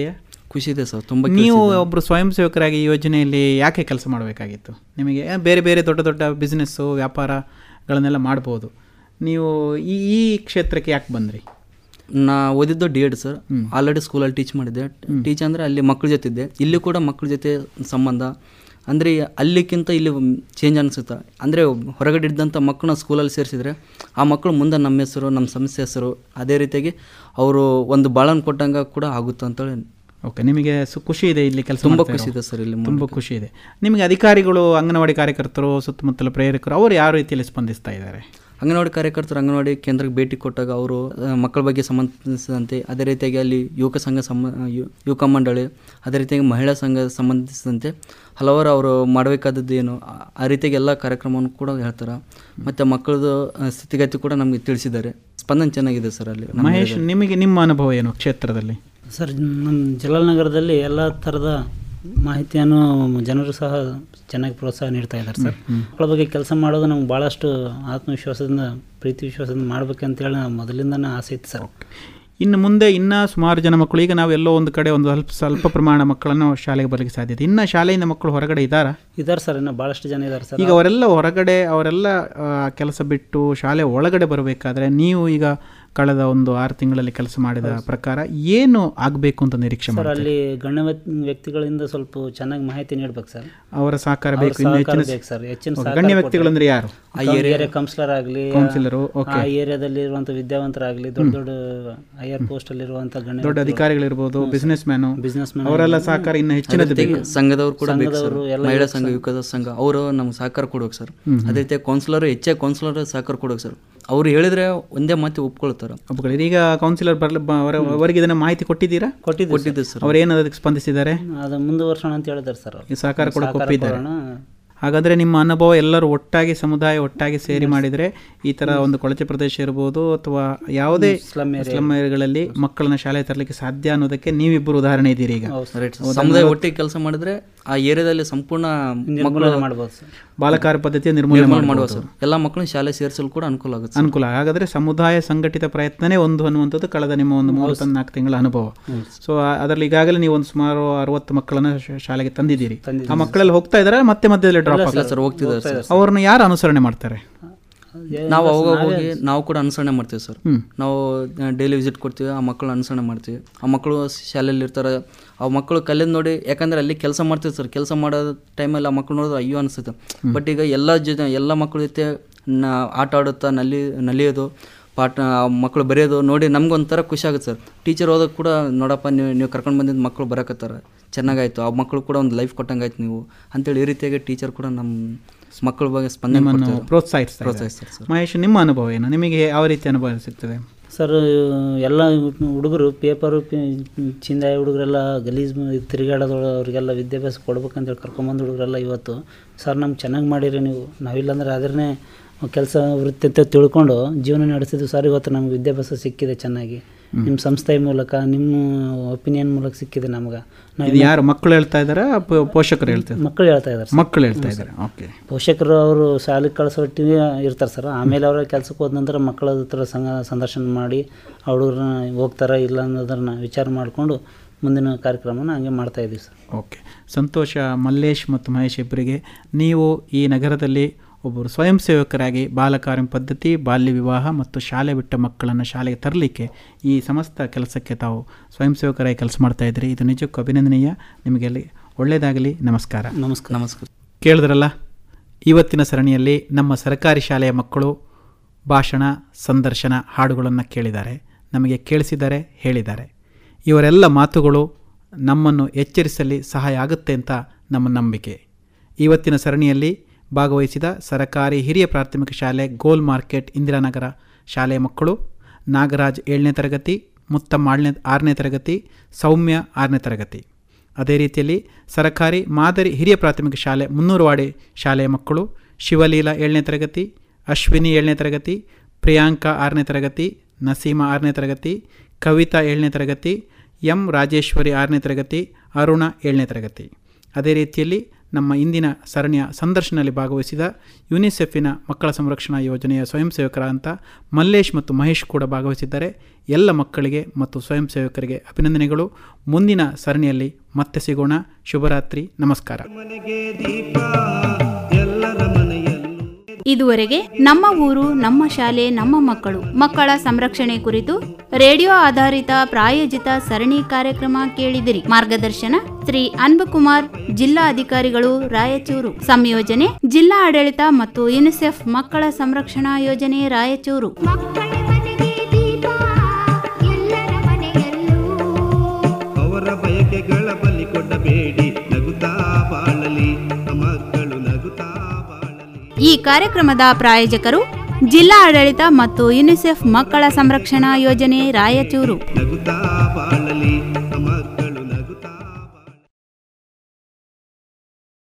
ಖುಷಿ ಇದೆ ಸರ್ ತುಂಬ ನೀವು ಒಬ್ಬರು ಸ್ವಯಂ ಸೇವಕರಾಗಿ ಈ ಯೋಜನೆಯಲ್ಲಿ ಯಾಕೆ ಕೆಲಸ ಮಾಡಬೇಕಾಗಿತ್ತು ನಿಮಗೆ ಆ, ಬೇರೆ ಬೇರೆ ದೊಡ್ಡ ದೊಡ್ಡ ಬಿಸ್ನೆಸ್ಸು ವ್ಯಾಪಾರಗಳನ್ನೆಲ್ಲ ಮಾಡ್ಬೋದು ನೀವು ಈ ಈ ಕ್ಷೇತ್ರಕ್ಕೆ ಯಾಕೆ ಬಂದ್ರಿ ನಾ ಓದಿದ್ದು ಡಿ ಎಡ್ ಸರ್ ಆಲ್ರೆಡಿ ಸ್ಕೂಲಲ್ಲಿ ಟೀಚ್ ಮಾಡಿದ್ದೆ ಟೀಚ್ ಅಂದರೆ ಅಲ್ಲಿ ಮಕ್ಕಳ ಜೊತೆ ಇದ್ದೆ ಇಲ್ಲಿ ಕೂಡ ಮಕ್ಕಳ ಜೊತೆ ಸಂಬಂಧ ಅಂದರೆ ಅಲ್ಲಿಕ್ಕಿಂತ ಇಲ್ಲಿ ಚೇಂಜ್ ಅನಿಸುತ್ತೆ ಅಂದರೆ ಹೊರಗಡೆ ಇದ್ದಂಥ ಮಕ್ಕಳನ್ನ ಸ್ಕೂಲಲ್ಲಿ ಸೇರಿಸಿದ್ರೆ ಆ ಮಕ್ಕಳು ಮುಂದೆ ನಮ್ಮ ಹೆಸರು ನಮ್ಮ ಸಂಸ್ಥೆ ಹೆಸರು ಅದೇ ರೀತಿಯಾಗಿ ಅವರು ಒಂದು ಬಾಳನ್ನು ಕೊಟ್ಟಂಗೆ ಕೂಡ ಆಗುತ್ತೆ ಅಂತೇಳಿ ಓಕೆ ನಿಮಗೆ ಸು ಖುಷಿ ಇದೆ ಇಲ್ಲಿ ಕೆಲಸ ತುಂಬ ಮಾಡ್ತಾ ಖುಷಿ ಇರೋ- ಇದೆ ಸರ್ ಇಲ್ಲಿ ತುಂಬ ಖುಷಿ ಇದೆ ನಿಮಗೆ ಅಧಿಕಾರಿಗಳು ಅಂಗನವಾಡಿ ಕಾರ್ಯಕರ್ತರು ಸುತ್ತಮುತ್ತಲ ಪ್ರೇರಕರು ಅವರು ಯಾವ ರೀತಿಯಲ್ಲಿ ಸ್ಪಂದಿಸ್ತಾ ಇದ್ದಾರೆ ಅಂಗನವಾಡಿ ಕಾರ್ಯಕರ್ತರು ಅಂಗನವಾಡಿ ಕೇಂದ್ರಕ್ಕೆ ಭೇಟಿ ಕೊಟ್ಟಾಗ ಅವರು ಆ, ಮಕ್ಕಳ ಬಗ್ಗೆ ಸಂಬಂಧಿಸಿದಂತೆ ಅದೇ ರೀತಿಯಾಗಿ ಅಲ್ಲಿ ಯುವಕ ಸಂಘ ಸಂಬ ಯು- ಯುವಕ ಮಂಡಳಿ ಅದೇ ರೀತಿಯಾಗಿ ಮಹಿಳಾ ಸಂಘ ಸಂಬಂಧಿಸಿದಂತೆ ಹಲವಾರು ಅವರು ಮಾಡಬೇಕಾದದ್ದು ಏನು ಆ- ಆ ರೀತಿಯಾಗಿ ಎಲ್ಲ ಕಾರ್ಯಕ್ರಮವನ್ನು ಕೂಡ ಹೇಳ್ತಾರೆ ಮತ್ತು ಮಕ್ಕಳದು ಆ, ಸ್ಥಿತಿಗತಿ ಕೂಡ ನಮಗೆ ತಿಳಿಸಿದ್ದಾರೆ ಸ್ಪಂದನೆ ಚೆನ್ನಾಗಿದೆ ಸರ್ ಅಲ್ಲಿ ನಮ್ಮ ಮಹೇಶ್ ಏರಿಯಾದಲ್ಲಿ. ನಿಮಗೆ ನಿಮ್ಮ ಅನುಭವ ಏನು ಕ್ಷೇತ್ರದಲ್ಲಿ ಸರ್ ನಮ್ಮ ಜಲಾಲ್ನಗರದಲ್ಲಿ ಎಲ್ಲ ಥರದ ಮಾಹಿತಿಯನ್ನು ಜನರು ಸಹ ಚೆನ್ನಾಗಿ ಪ್ರೋತ್ಸಾಹ ನೀಡ್ತಾ ಇದ್ದಾರೆ ಸರ್ ಮಕ್ಕಳ ಬಗ್ಗೆ ಕೆಲಸ ಮಾಡೋದು ನಮ್ಗೆ ಭಾಳಷ್ಟು ಆತ್ಮವಿಶ್ವಾಸದಿಂದ ಪ್ರೀತಿ ವಿಶ್ವಾಸದಿಂದ ಮಾಡ್ಬೇಕಂತೇಳಿ ನಾವು ಮೊದಲಿಂದನೇ ಆಸೆ ಇತ್ತು ಸರ್ ಇನ್ನು ಮುಂದೆ ಇನ್ನೂ ಸುಮಾರು ಜನ ಮಕ್ಕಳು ಈಗ ನಾವು ಎಲ್ಲೋ ಒಂದು ಕಡೆ ಒಂದು ಸ್ವಲ್ಪ ಸ್ವಲ್ಪ ಪ್ರಮಾಣ ಮಕ್ಕಳನ್ನು ಶಾಲೆಗೆ ಬರಲಿಕ್ಕೆ ಸಾಧ್ಯತೆ ಇನ್ನು ಶಾಲೆಯಿಂದ ಮಕ್ಕಳು ಹೊರಗಡೆ ಇದ್ದಾರಾ ಇದ್ದಾರೆ ಸರ್ ಇನ್ನು ಭಾಳಷ್ಟು ಜನ ಇದ್ದಾರೆ ಸರ್ ಈಗ ಅವರೆಲ್ಲ ಹೊರಗಡೆ ಅವರೆಲ್ಲ ಆ, ಕೆಲಸ ಬಿಟ್ಟು ಶಾಲೆ ಒಳಗಡೆ ಬರಬೇಕಾದ್ರೆ ನೀವು ಈಗ ಕಳೆದ ಒಂದು ಆರು ತಿಂಗಳಲ್ಲಿ ಕೆಲಸ ಮಾಡಿದ ಪ್ರಕಾರ ಏನು ಆಗಬೇಕು ಅಂತ ನಿರೀಕ್ಷೆ ಸರ್ ಮಾಡ್ತೀರಿ ಅಲ್ಲಿ ಗಣ್ಯ ವ್ಯಕ್ತಿ- ವ್ಯಕ್ತಿಗಳಿಂದ ಸ್ವಲ್ಪ ಚೆನ್ನಾಗಿ ಮಾಹಿತಿ ನೀಡ್ಬೇಕು ಸರ್ ಅವರ ಸಹಕಾರ ಅವ್ರ ಬೇಕು ಇನ್ನು ಸಹಕಾರ ಹೆಚ್ಚಿನ ಬೇಕು ಸರ್ ಹೆಚ್ಚಿನ ಓಕೆ, ಸಹಕಾರ ಗಣ್ಯ ಕೊಟ್ರೆ- ವ್ಯಕ್ತಿಗಳಂದ್ರೆ ಯಾರು ಆ ಏರಿಯಾ ಕೌನ್ಸಿಲರ್ ಆಗಲಿ ಕೌನ್ಸಿಲರು, ಓಕೆ. ಆ ಏರಿಯಾದಲ್ಲಿ ಇರುವಂಥ ವಿದ್ಯಾವಂತರಾಗಲಿ ದೊಡ್ಡ ದೊಡ್ಡ ಹೈಯರ್ ಪೋಸ್ಟ್ ಅಲ್ಲಿ ಇರುವಂಥ ಗಣ್ಯ ದೊಡ್ಡ ಅಧಿಕಾರಿಗಳಿರ್ಬೋದು ಬಿಸ್ನೆಸ್ ಮ್ಯಾನು ಬಿಸ್ನೆಸ್ ಅವರೆಲ್ಲ ಸಹಕಾರ ಇನ್ನು ಹೆಚ್ಚಿನದು ಅದೇ ಬೇಕು ರೀತಿ ಸಂಘದವ್ರು ಕೂಡ ಬೇಕು ಸರ್ ಸಂಘದವ್ರು ಎಲ್ಲ ಮಹಿಳಾ ಬೇಕು ಸಂಘ ಯುವಕದ ಸಂಘ ಅವರು ನಮ್ಗೆ ಸಹಕಾರ ಕೊಡ್ಬೇಕು ಸರ್ ಅದೇ ರೀತಿ ಕೌನ್ಸಿಲರ್ ಹೆಚ್ಚಾಗಿ ಕೌನ್ಸಿಲರ್ ಸಹಕಾರ ಕೊಡ್ಬೇಕು ಸರ್ ಅವ್ರು ಹೇಳಿದ್ರೆ ಒಂದೇ ಮಾತಿ ಒಪ್ಕೊಳ್ತಾರೆ ಒಬ್ಬಗಳು ಈಗ ಕೌನ್ಸಿಲರ್ ಬರಲಿ ಅವರಿಗೆ ಇದನ್ನ ಮಾಹಿತಿ ಕೊಟ್ಟಿದ್ದೀರಾ ಕೊಟ್ಟಿದ್ದೀವಿ ಕೊಟ್ಟಿದ್ದೆ ಸರ್ ಅವ್ರು ಏನು ಅದಕ್ಕೆ ಸ್ಪಂದಿಸಿದ್ದಾರೆ ಅದು ಮುಂದುವರ್ಸೋಣ ಅಂತ ಹೇಳಿದಾರೆ ಸರ್ ಅವ್ರು. ಈ ಸಹಕಾರ ಕೊಡಕ್ಕೆ ಸಹಕಾರ ಒಪ್ಪಿದ್ದಾರೆ ಕೊಡೋಣ. ಹಾಗಾದ್ರೆ ನಿಮ್ಮ ಅನುಭವ ಎಲ್ಲರೂ ಒಟ್ಟಾಗಿ ಸಮುದಾಯ ಒಟ್ಟಾಗಿ ಸೇರಿ ಮಾಡಿದರೆ ಈ ಥರ ಒಂದು ಕೊಳಚೆ ಪ್ರದೇಶ ಇರ್ಬೋದು ಅಥವಾ ಯಾವುದೇ ಸ್ಲಮ್ ಏರಿಯಾ. ಸ್ಲಮ್ ಏರಿಯಾಗಳಲ್ಲಿ ಮಕ್ಕಳನ್ನ ಶಾಲೆ ತರಲಿಕ್ಕೆ ಸಾಧ್ಯ ಅನ್ನೋದಕ್ಕೆ ನೀವಿಬ್ಬರು ಉದಾಹರಣೆ ಇದ್ದೀರಿ ಈಗ ರೈಟ್ ಸಮುದಾಯ ಒಟ್ಟಿಗೆ ಕೆಲಸ ಮಾಡಿದ್ರೆ ಆ ಏರಿಯಾದಲ್ಲಿ ಸಂಪೂರ್ಣ ಮಕ್ಕಳು ನಿರ್ಮೂಲನೆ ಮಾಡ್ಬೋದು ಸರ್ ಬಾಲಕಾರ ಪದ್ಧತಿಯ ನಿರ್ಮೂಲನೆ ನಿರ್ಮೂಲನೆ ಮಾಡುವ ಮಾಡಬಹುದು ಸರ್ ಎಲ್ಲ ಮಕ್ಕಳನ್ನ ಶಾಲೆ ಸೇರಿಸಲು ಕೂಡ ಅನುಕೂಲ ಆಗುತ್ತೆ ಸರ್. ಅನುಕೂಲ ಹಾಗಾದ್ರೆ ಸಮುದಾಯ ಸಂಘಟಿತ ಪ್ರಯತ್ನನೇ ಒಂದು ಅನ್ನುವಂಥದ್ದು ಕಳೆದ ನಿಮ್ಮ ಒಂದು ಮೂವತ್ತ ನಾಲ್ಕು ತಿಂಗಳ ಅನುಭವ ಸೊ ಅದರಲ್ಲಿ ಈಗಾಗಲೇ ನೀವು ಒಂದು ಸುಮಾರು ಅರವತ್ತು ಮಕ್ಕಳನ್ನ ಶ- ಶಾಲೆಗೆ ತಂದಿದ್ದೀರಿ ಆ ಮಕ್ಕಳೆಲ್ಲ ಹೋಗ್ತಾ ಇದ್ದಾರೆ ಮತ್ತೆ ಮಧ್ಯದಲ್ಲಿ ಡ್ರಾಪ್ ಇಲ್ಲ ಆಗ್ತಾರೆ ಸರ್ ಹೋಗ್ತಿದ್ದಾರೆ ಸರ್ ಅವ್ರನ್ನ ಯಾರು ಅನುಸರಣೆ ಮಾಡ್ತಾರೆ ನಾವು ಅವಾಗ ಹೋಗಿ ನಾವು ಕೂಡ ಅನುಸರಣೆ ಮಾಡ್ತೀವಿ ಸರ್ ನಾವು ಡೈಲಿ ವಿಸಿಟ್ ಕೊಡ್ತೀವಿ ಆ ಮಕ್ಕಳು ಅನುಸರಣೆ ಮಾಡ್ತೀವಿ ಆ ಮಕ್ಕಳು ಶಾಲೆಯಲ್ಲಿ ಇರ್ತಾರೆ ಆ ಮಕ್ಕಳು ಕಲಿಯೋದು ನೋಡಿ ಯಾಕಂದ್ರೆ ಅಲ್ಲಿ ಕೆಲಸ ಮಾಡ್ತೀವಿ ಸರ್ ಕೆಲಸ ಮಾಡೋ ಟೈಮಲ್ಲಿ ಆ ಮಕ್ಕಳು ನೋಡಿದ್ರೆ ಅಯ್ಯೋ ಅನಿಸುತ್ತೆ ಬಟ್ ಈಗ ಎಲ್ಲ ಜೊತೆ ಎಲ್ಲ ಮಕ್ಕಳ ಜೊತೆ ನಾ ಆಟ ಆಡುತ್ತಾ ನಲ್ಲಿ ನಲಿಯೋದು ಪಾಠ ಆ ಮಕ್ಕಳು ಬರೆಯೋದು ನೋಡಿ ನಮ್ಗೊಂಥರ ಖುಷಿ ಆಗುತ್ತೆ ಸರ್ ಟೀಚರ್ ಹೋದಾಗ ಕೂಡ ನೋಡಪ್ಪ ನೀವು ನೀವು ಕರ್ಕೊಂಡು ಬಂದಿದ್ದು ಮಕ್ಕಳು ಬರಕತ್ತಾರ ಚೆನ್ನಾಗಾಯ್ತು ಆ ಮಕ್ಕಳು ಕೂಡ ಒಂದು ಲೈಫ್ ಕೊಟ್ಟಂಗೆ ಆಯ್ತು ನೀವು ಅಂತೇಳಿ ಈ ರೀತಿಯಾಗಿ ಟೀಚರ್ ಕೂಡ ನಮ್ಮ ಮಕ್ಕಳ ಬಗ್ಗೆ ಸ್ಪಂದನೆ ನಿಮ್ಮನ್ನು ಕೊಡ್ತಾರೆ ಪ್ರೋತ್ಸಾಹಿಸ್ತಾ ಇದ್ದಾರೆ. ಪ್ರೋತ್ಸಾಹಿಸ್ತಾರೆ ಸರ್ ಮಹೇಶ್ ನಿಮ್ಮ ಅನುಭವ ಏನು ನಿಮಗೆ ಯಾವ ರೀತಿ ಅನುಭವ ಸಿಗ್ತದೆ ಸರ್ ಎಲ್ಲ ಹುಡುಗರು ಪೇಪರು ಚಿಂದಾಯ ಹುಡುಗರೆಲ್ಲ ಗಲೀಜ್ ಮ- ತಿರುಗಾಡೋದು ಅವರಿಗೆಲ್ಲ ವಿದ್ಯಾಭ್ಯಾಸ ಕೊಡ್ಬೇಕಂತೇಳಿ ಕರ್ಕೊಂಬಂದು ಹುಡುಗರೆಲ್ಲ ಇವತ್ತು ಸರ್ ನಮ್ಗೆ ಚೆನ್ನಾಗಿ ಮಾಡಿರಿ ನೀವು ನಾವಿಲ್ಲಾಂದ್ರೆ ಅದನ್ನೇ ಕೆಲಸ ವೃತ್ತಿ ಅಂತ ತಿಳ್ಕೊಂಡು ಜೀವನ ನಡೆಸಿದ್ವಿ ಸರ್ ಇವತ್ತು ನಮ್ಗೆ ವಿದ್ಯಾಭ್ಯಾಸ ಸಿಕ್ಕಿದೆ ಚೆನ್ನಾಗಿ ನಿಮ್ಮ ಸಂಸ್ಥೆ ಮೂಲಕ ನಿಮ್ಮ ಒಪಿನಿಯನ್ ಮೂಲಕ ಸಿಕ್ಕಿದೆ ನಮ್ಗೆ ನಾವು ಇದು ಯಾರು ಮಕ್ಕಳು ಹೇಳ್ತಾ ಇದ್ದಾರಾ ಪ- ಪೋಷಕರು ಹೇಳ್ತಾರೆ ಮಕ್ಕಳು ಹೇಳ್ತಾ ಇದ್ದಾರೆ ಸರ್. ಮಕ್ಕಳು ಹೇಳ್ತಾ ಇದ್ದಾರೆ ಓಕೆ ಪೋಷಕರು ಅವರು ಶಾಲೆಗೆ ಕಳಿಸೋಟ್ಟಿಗೆ ಇರ್ತಾರೆ ಸರ್ ಆಮೇಲೆ ಅವರ ಕೆಲಸಕ್ಕೆ ಹೋದ ನಂತರ ಮಕ್ಕಳ ಹತ್ರ ಸಂಗ ಸಂದರ್ಶನ ಮಾಡಿ ಆ ಹುಡುಗರನ್ನ ಹೋಗ್ತಾರ ಇಲ್ಲ ಅನ್ನೋದನ್ನ ವಿಚಾರ ಮಾಡಿಕೊಂಡು ಮುಂದಿನ ಕಾರ್ಯಕ್ರಮನ ಹಂಗೆ ಮಾಡ್ತಾ ಇದ್ದೀವಿ ಸರ್ ಓಕೆ ಸಂತೋಷ ಮಲ್ಲೇಶ್ ಮತ್ತು ಮಹೇಶ್ ಇಬ್ಬರಿಗೆ ನೀವು ಈ ನಗರದಲ್ಲಿ ಒಬ್ಬರು ಸ್ವಯಂ ಸೇವಕರಾಗಿ ಬಾಲಕಾರ್ಯ ಪದ್ಧತಿ ಬಾಲ್ಯ ವಿವಾಹ ಮತ್ತು ಶಾಲೆ ಬಿಟ್ಟ ಮಕ್ಕಳನ್ನು ಶಾಲೆಗೆ ತರಲಿಕ್ಕೆ ಈ ಸಮಸ್ತ ಕೆಲಸಕ್ಕೆ ತಾವು ಸ್ವಯಂ ಸೇವಕರಾಗಿ ಕೆಲಸ ಮಾಡ್ತಾ ಇದ್ದೀರಿ ಇದು ನಿಜಕ್ಕೂ ಅಭಿನಂದನೀಯ ನಿಮಗೆಲ್ಲಿ ಒಳ್ಳೆಯದಾಗಲಿ ನಮಸ್ಕಾರ ನಮಸ್ಕಾರ ನಮಸ್ಕಾರ ಕೇಳಿದ್ರಲ್ಲ ಇವತ್ತಿನ ಸರಣಿಯಲ್ಲಿ ನಮ್ಮ ಸರ್ಕಾರಿ ಶಾಲೆಯ ಮಕ್ಕಳು ಭಾಷಣ ಸಂದರ್ಶನ ಹಾಡುಗಳನ್ನು ಕೇಳಿದ್ದಾರೆ ನಮಗೆ ಕೇಳಿಸಿದ್ದಾರೆ ಹೇಳಿದ್ದಾರೆ ಇವರೆಲ್ಲ ಮಾತುಗಳು ನಮ್ಮನ್ನು ಎಚ್ಚರಿಸಲಿ ಸಹಾಯ ಆಗುತ್ತೆ ಅಂತ ನಮ್ಮ ನಂಬಿಕೆ ಇವತ್ತಿನ ಸರಣಿಯಲ್ಲಿ ಭಾಗವಹಿಸಿದ ಸರಕಾರಿ ಹಿರಿಯ ಪ್ರಾಥಮಿಕ ಶಾಲೆ ಗೋಲ್ ಮಾರ್ಕೆಟ್ ಇಂದಿರಾನಗರ ಶಾಲೆಯ ಮಕ್ಕಳು ನಾಗರಾಜ್ ಏಳನೇ ತರಗತಿ ಮುತ್ತಮ್ಮ ಆರನೇ ಆರನೇ ತರಗತಿ ಸೌಮ್ಯ ಆರನೇ ತರಗತಿ ಅದೇ ರೀತಿಯಲ್ಲಿ ಸರಕಾರಿ ಮಾದರಿ ಹಿರಿಯ ಪ್ರಾಥಮಿಕ ಶಾಲೆ ಮುನ್ನೂರುವಾಡಿ ಶಾಲೆಯ ಮಕ್ಕಳು ಶಿವಲೀಲಾ ಏಳನೇ ತರಗತಿ ಅಶ್ವಿನಿ ಏಳನೇ ತರಗತಿ ಪ್ರಿಯಾಂಕಾ ಆರನೇ ತರಗತಿ ನಸೀಮಾ ಆರನೇ ತರಗತಿ ಕವಿತಾ ಏಳನೇ ತರಗತಿ ಎಂ ರಾಜೇಶ್ವರಿ ಆರನೇ ತರಗತಿ ಅರುಣ ಏಳನೇ ತರಗತಿ ಅದೇ ರೀತಿಯಲ್ಲಿ ನಮ್ಮ ಇಂದಿನ ಸರಣಿಯ ಸಂದರ್ಶನದಲ್ಲಿ ಭಾಗವಹಿಸಿದ ಯುನಿಸೆಫಿನ ಮಕ್ಕಳ ಸಂರಕ್ಷಣಾ ಯೋಜನೆಯ ಸ್ವಯಂ ಸೇವಕರಾದಂಥ ಮಲ್ಲೇಶ್ ಮತ್ತು ಮಹೇಶ್ ಕೂಡ ಭಾಗವಹಿಸಿದ್ದಾರೆ ಎಲ್ಲ ಮಕ್ಕಳಿಗೆ ಮತ್ತು ಸ್ವಯಂ ಸೇವಕರಿಗೆ ಅಭಿನಂದನೆಗಳು ಮುಂದಿನ ಸರಣಿಯಲ್ಲಿ ಮತ್ತೆ ಸಿಗೋಣ ಶುಭರಾತ್ರಿ ನಮಸ್ಕಾರ ಮನೆಗೆ ದೀಪ ಎಲ್ಲರ ಮನೆಯಲ್ಲೂ ಇದುವರೆಗೆ ನಮ್ಮ ಊರು ನಮ್ಮ ಶಾಲೆ ನಮ್ಮ ಮಕ್ಕಳು ಮಕ್ಕಳ ಸಂರಕ್ಷಣೆ ಕುರಿತು ರೇಡಿಯೋ ಆಧಾರಿತ ಪ್ರಾಯೋಜಿತ ಸರಣಿ ಕಾರ್ಯಕ್ರಮ ಕೇಳಿದಿರಿ ಮಾರ್ಗದರ್ಶನ ಶ್ರೀ ಅನ್ಬಕುಮಾರ್ ಜಿಲ್ಲಾ ಅಧಿಕಾರಿಗಳು ರಾಯಚೂರು ಸಂಯೋಜನೆ ಜಿಲ್ಲಾ ಆಡಳಿತ ಮತ್ತು ಯುನಿಸೆಫ್ ಮಕ್ಕಳ ಸಂರಕ್ಷಣಾ ಯೋಜನೆ ರಾಯಚೂರು ಮಕ್ಕಳ ಮನೆಗೆ ದೀಪ ಎಲ್ಲರ ಮನೆಯಲ್ಲೂ ಅವರ ಬಯಕೆಗಳ ಬಲಿ ಕೊಡಬೇಡಿ ನಗುತ್ತಾ ಬಾಳಲಿ ಮಕ್ಕಳು ನಗುತ್ತಾ ಬಾಳಲಿ ಈ ಕಾರ್ಯಕ್ರಮದ ಪ್ರಾಯೋಜಕರು ಜಿಲ್ಲಾ ಆಡಳಿತ ಮತ್ತು ಯುನಿಸೆಫ್ ಮಕ್ಕಳ ಸಂರಕ್ಷಣಾ ಯೋಜನೆ ರಾಯಚೂರು ನಗುತ್ತಾ ಬಾಳಲಿ